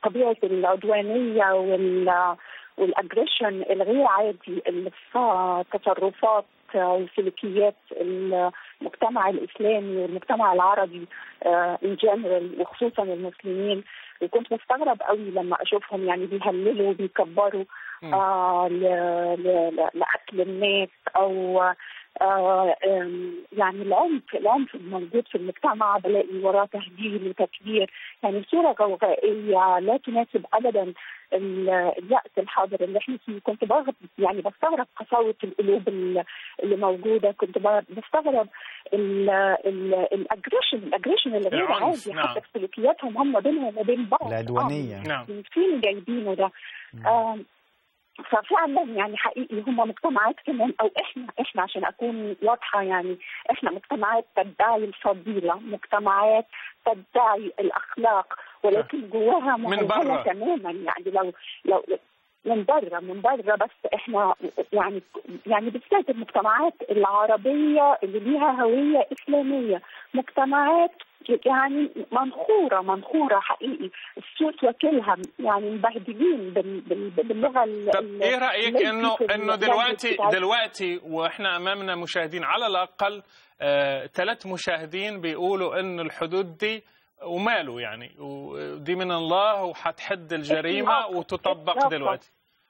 طبيعه العدوانيه وال والاجريشن الغير عادي اللي في تصرفات وسلوكيات المجتمع الاسلامي والمجتمع العربي ان جنرال وخصوصا المسلمين وكنت بستغرب قوي لما اشوفهم يعني بيهللوا وبيكبروا آه لاكل الناس او آه يعني العنف العنف الموجود في المجتمع بلاقي وراه تهجير وتكبير يعني صوره غوغائيه لا تناسب ابدا الوقت الحاضر اللي احنا فيه كنت بغض يعني بستغرب قساوه القلوب اللي موجوده كنت بستغرب الاجريشن الاجريشن الغير عادي نعم. حتى في سلوكياتهم هم بينهم وبين بعض العدوانيه نعم من فين جايبينه ده؟ آه ففعلا يعني حقيقي هم مجتمعات كمان او احنا احنا عشان اكون واضحه يعني احنا مجتمعات تدعي الفضيله، مجتمعات تدعي الاخلاق ولكن جواها من برا. مهزله تماما يعني لو لو من بره من بره بس احنا يعني يعني بالذات المجتمعات العربيه اللي ليها هويه اسلاميه مجتمعات يعني منخوره منخوره حقيقي الصوت واكلها يعني مبهدلين بال- بال- باللغه ال- طب ال- ايه رايك اللي انه في انه ال- دلوقتي بتاعت- دلوقتي واحنا امامنا مشاهدين على الاقل آه، ثلاث مشاهدين بيقولوا ان الحدود دي وماله يعني ودي من الله وهتحد الجريمه إطلاقاً. وتطبق إطلاقاً. دلوقتي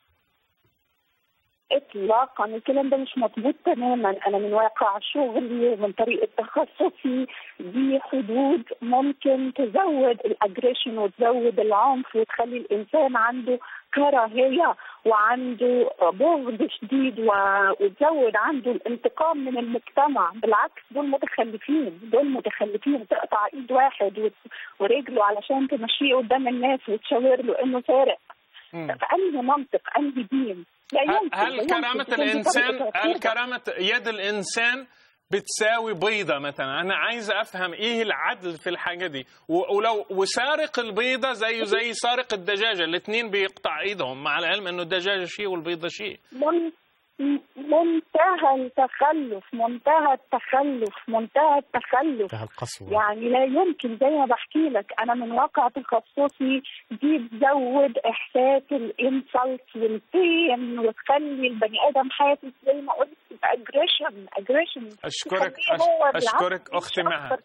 اطلاقا الكلام ده مش مضبوط تماما انا من واقع شغلي ومن طريقه تخصصي دي حدود ممكن تزود الاجريشن وتزود العنف وتخلي الانسان عنده كراهيه وعنده بغض شديد و- وتزود عنده الانتقام من المجتمع بالعكس دول متخلفين دول متخلفين تقطع ايد واحد وت- ورجله علشان تمشيه قدام الناس وتشاور له انه سارق فأنهي منطق أنهي دين لا هل, يمكن لا هل يمكن كرامه تكون دي الانسان طريقة هل تفكير. كرامه يد الانسان بتساوي بيضة مثلا أنا عايز أفهم إيه العدل في الحاجة دي و- ولو وسارق البيضة زيه زي سارق الدجاجة الاثنين بيقطع إيدهم مع العلم إنه الدجاجة شيء والبيضة شيء من منتهى التخلف منتهى التخلف منتهى التخلف منتهى القسوة يعني لا يمكن زي ما بحكي لك انا من واقع تخصصي دي تزود احساس الانسلت والبين وتخلي البني ادم حاسس زي ما قلت باجريشن اجريشن أشكرك أش- أشكرك أختي مها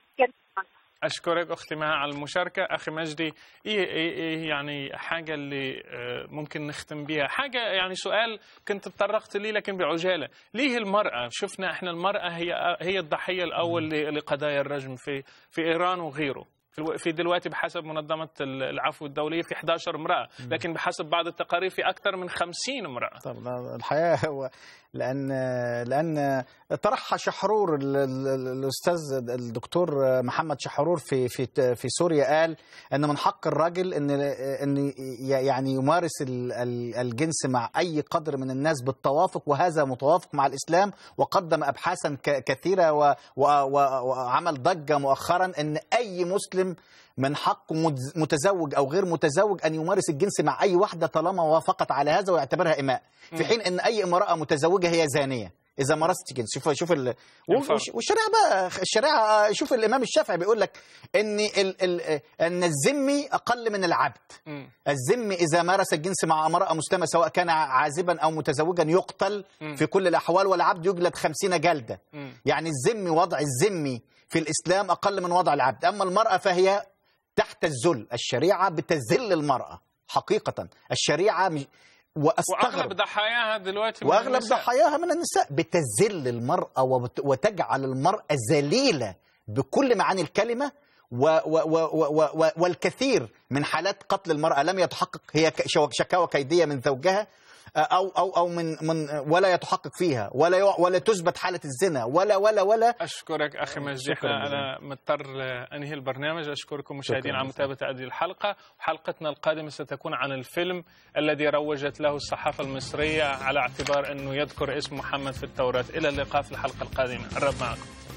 أشكرك أختي مها على المشاركة أخي مجدي إيه, إيه, إيه يعني حاجة اللي آه، ممكن نختم بيها حاجة يعني سؤال كنت تطرقت ليه لكن بعجالة ليه المرأة شفنا إحنا المرأة هي هي الضحية الأول ل- لقضايا الرجم في في إيران وغيره في الو- في دلوقتي بحسب منظمة ال- العفو الدولية في 11 امرأة لكن بحسب بعض التقارير في أكثر من 50 امرأة طب ده الحقيقه هو لان لان طرحها شحرور ال- ال- الاستاذ الدكتور محمد شحرور في في في سوريا قال ان من حق الراجل ان ان يعني يمارس ال- ال- الجنس مع اي قدر من الناس بالتوافق وهذا متوافق مع الاسلام وقدم ابحاثا ك- كثيره و- و- و- وعمل ضجه مؤخرا ان اي مسلم من حقه متز- متزوج او غير متزوج ان يمارس الجنس مع اي واحده طالما وافقت على هذا ويعتبرها اماء في مم. حين ان اي امراه متزوجه هي زانيه اذا مارست جنس شوف شوف ال... الفرق. وش- والشريعه بقى الشريعه شوف الامام الشافعي بيقول لك ان ال... ال... ان الذمي اقل من العبد مم. الذمي اذا مارس الجنس مع امراه مسلمه سواء كان عازبا او متزوجا يقتل مم. في كل الاحوال والعبد يجلد خمسين جلده مم. يعني الذمي وضع الذمي في الإسلام أقل من وضع العبد أما المرأة فهي تحت الذل الشريعة بتذل المرأة حقيقة الشريعة مش- وأغلب وأستغرب ضحاياها دلوقتي من واغلب النساء. ضحاياها من النساء بتذل المراه وبت- وتجعل المراه ذليله بكل معاني الكلمه و و و و و والكثير من حالات قتل المراه لم يتحقق هي ك- شو- شكاوى كيديه من زوجها او او او من من ولا يتحقق فيها ولا يع- ولا تثبت حاله الزنا ولا ولا ولا أشكرك أخي مجدي شكراً إحنا أنا مضطر أنهي البرنامج أشكركم مشاهدين شكراً على متابعة هذه الحلقة وحلقتنا القادمة ستكون عن الفيلم الذي روجت له الصحافة المصرية على اعتبار أنه يذكر اسم محمد في التوراة إلى اللقاء في الحلقة القادمة الرب معكم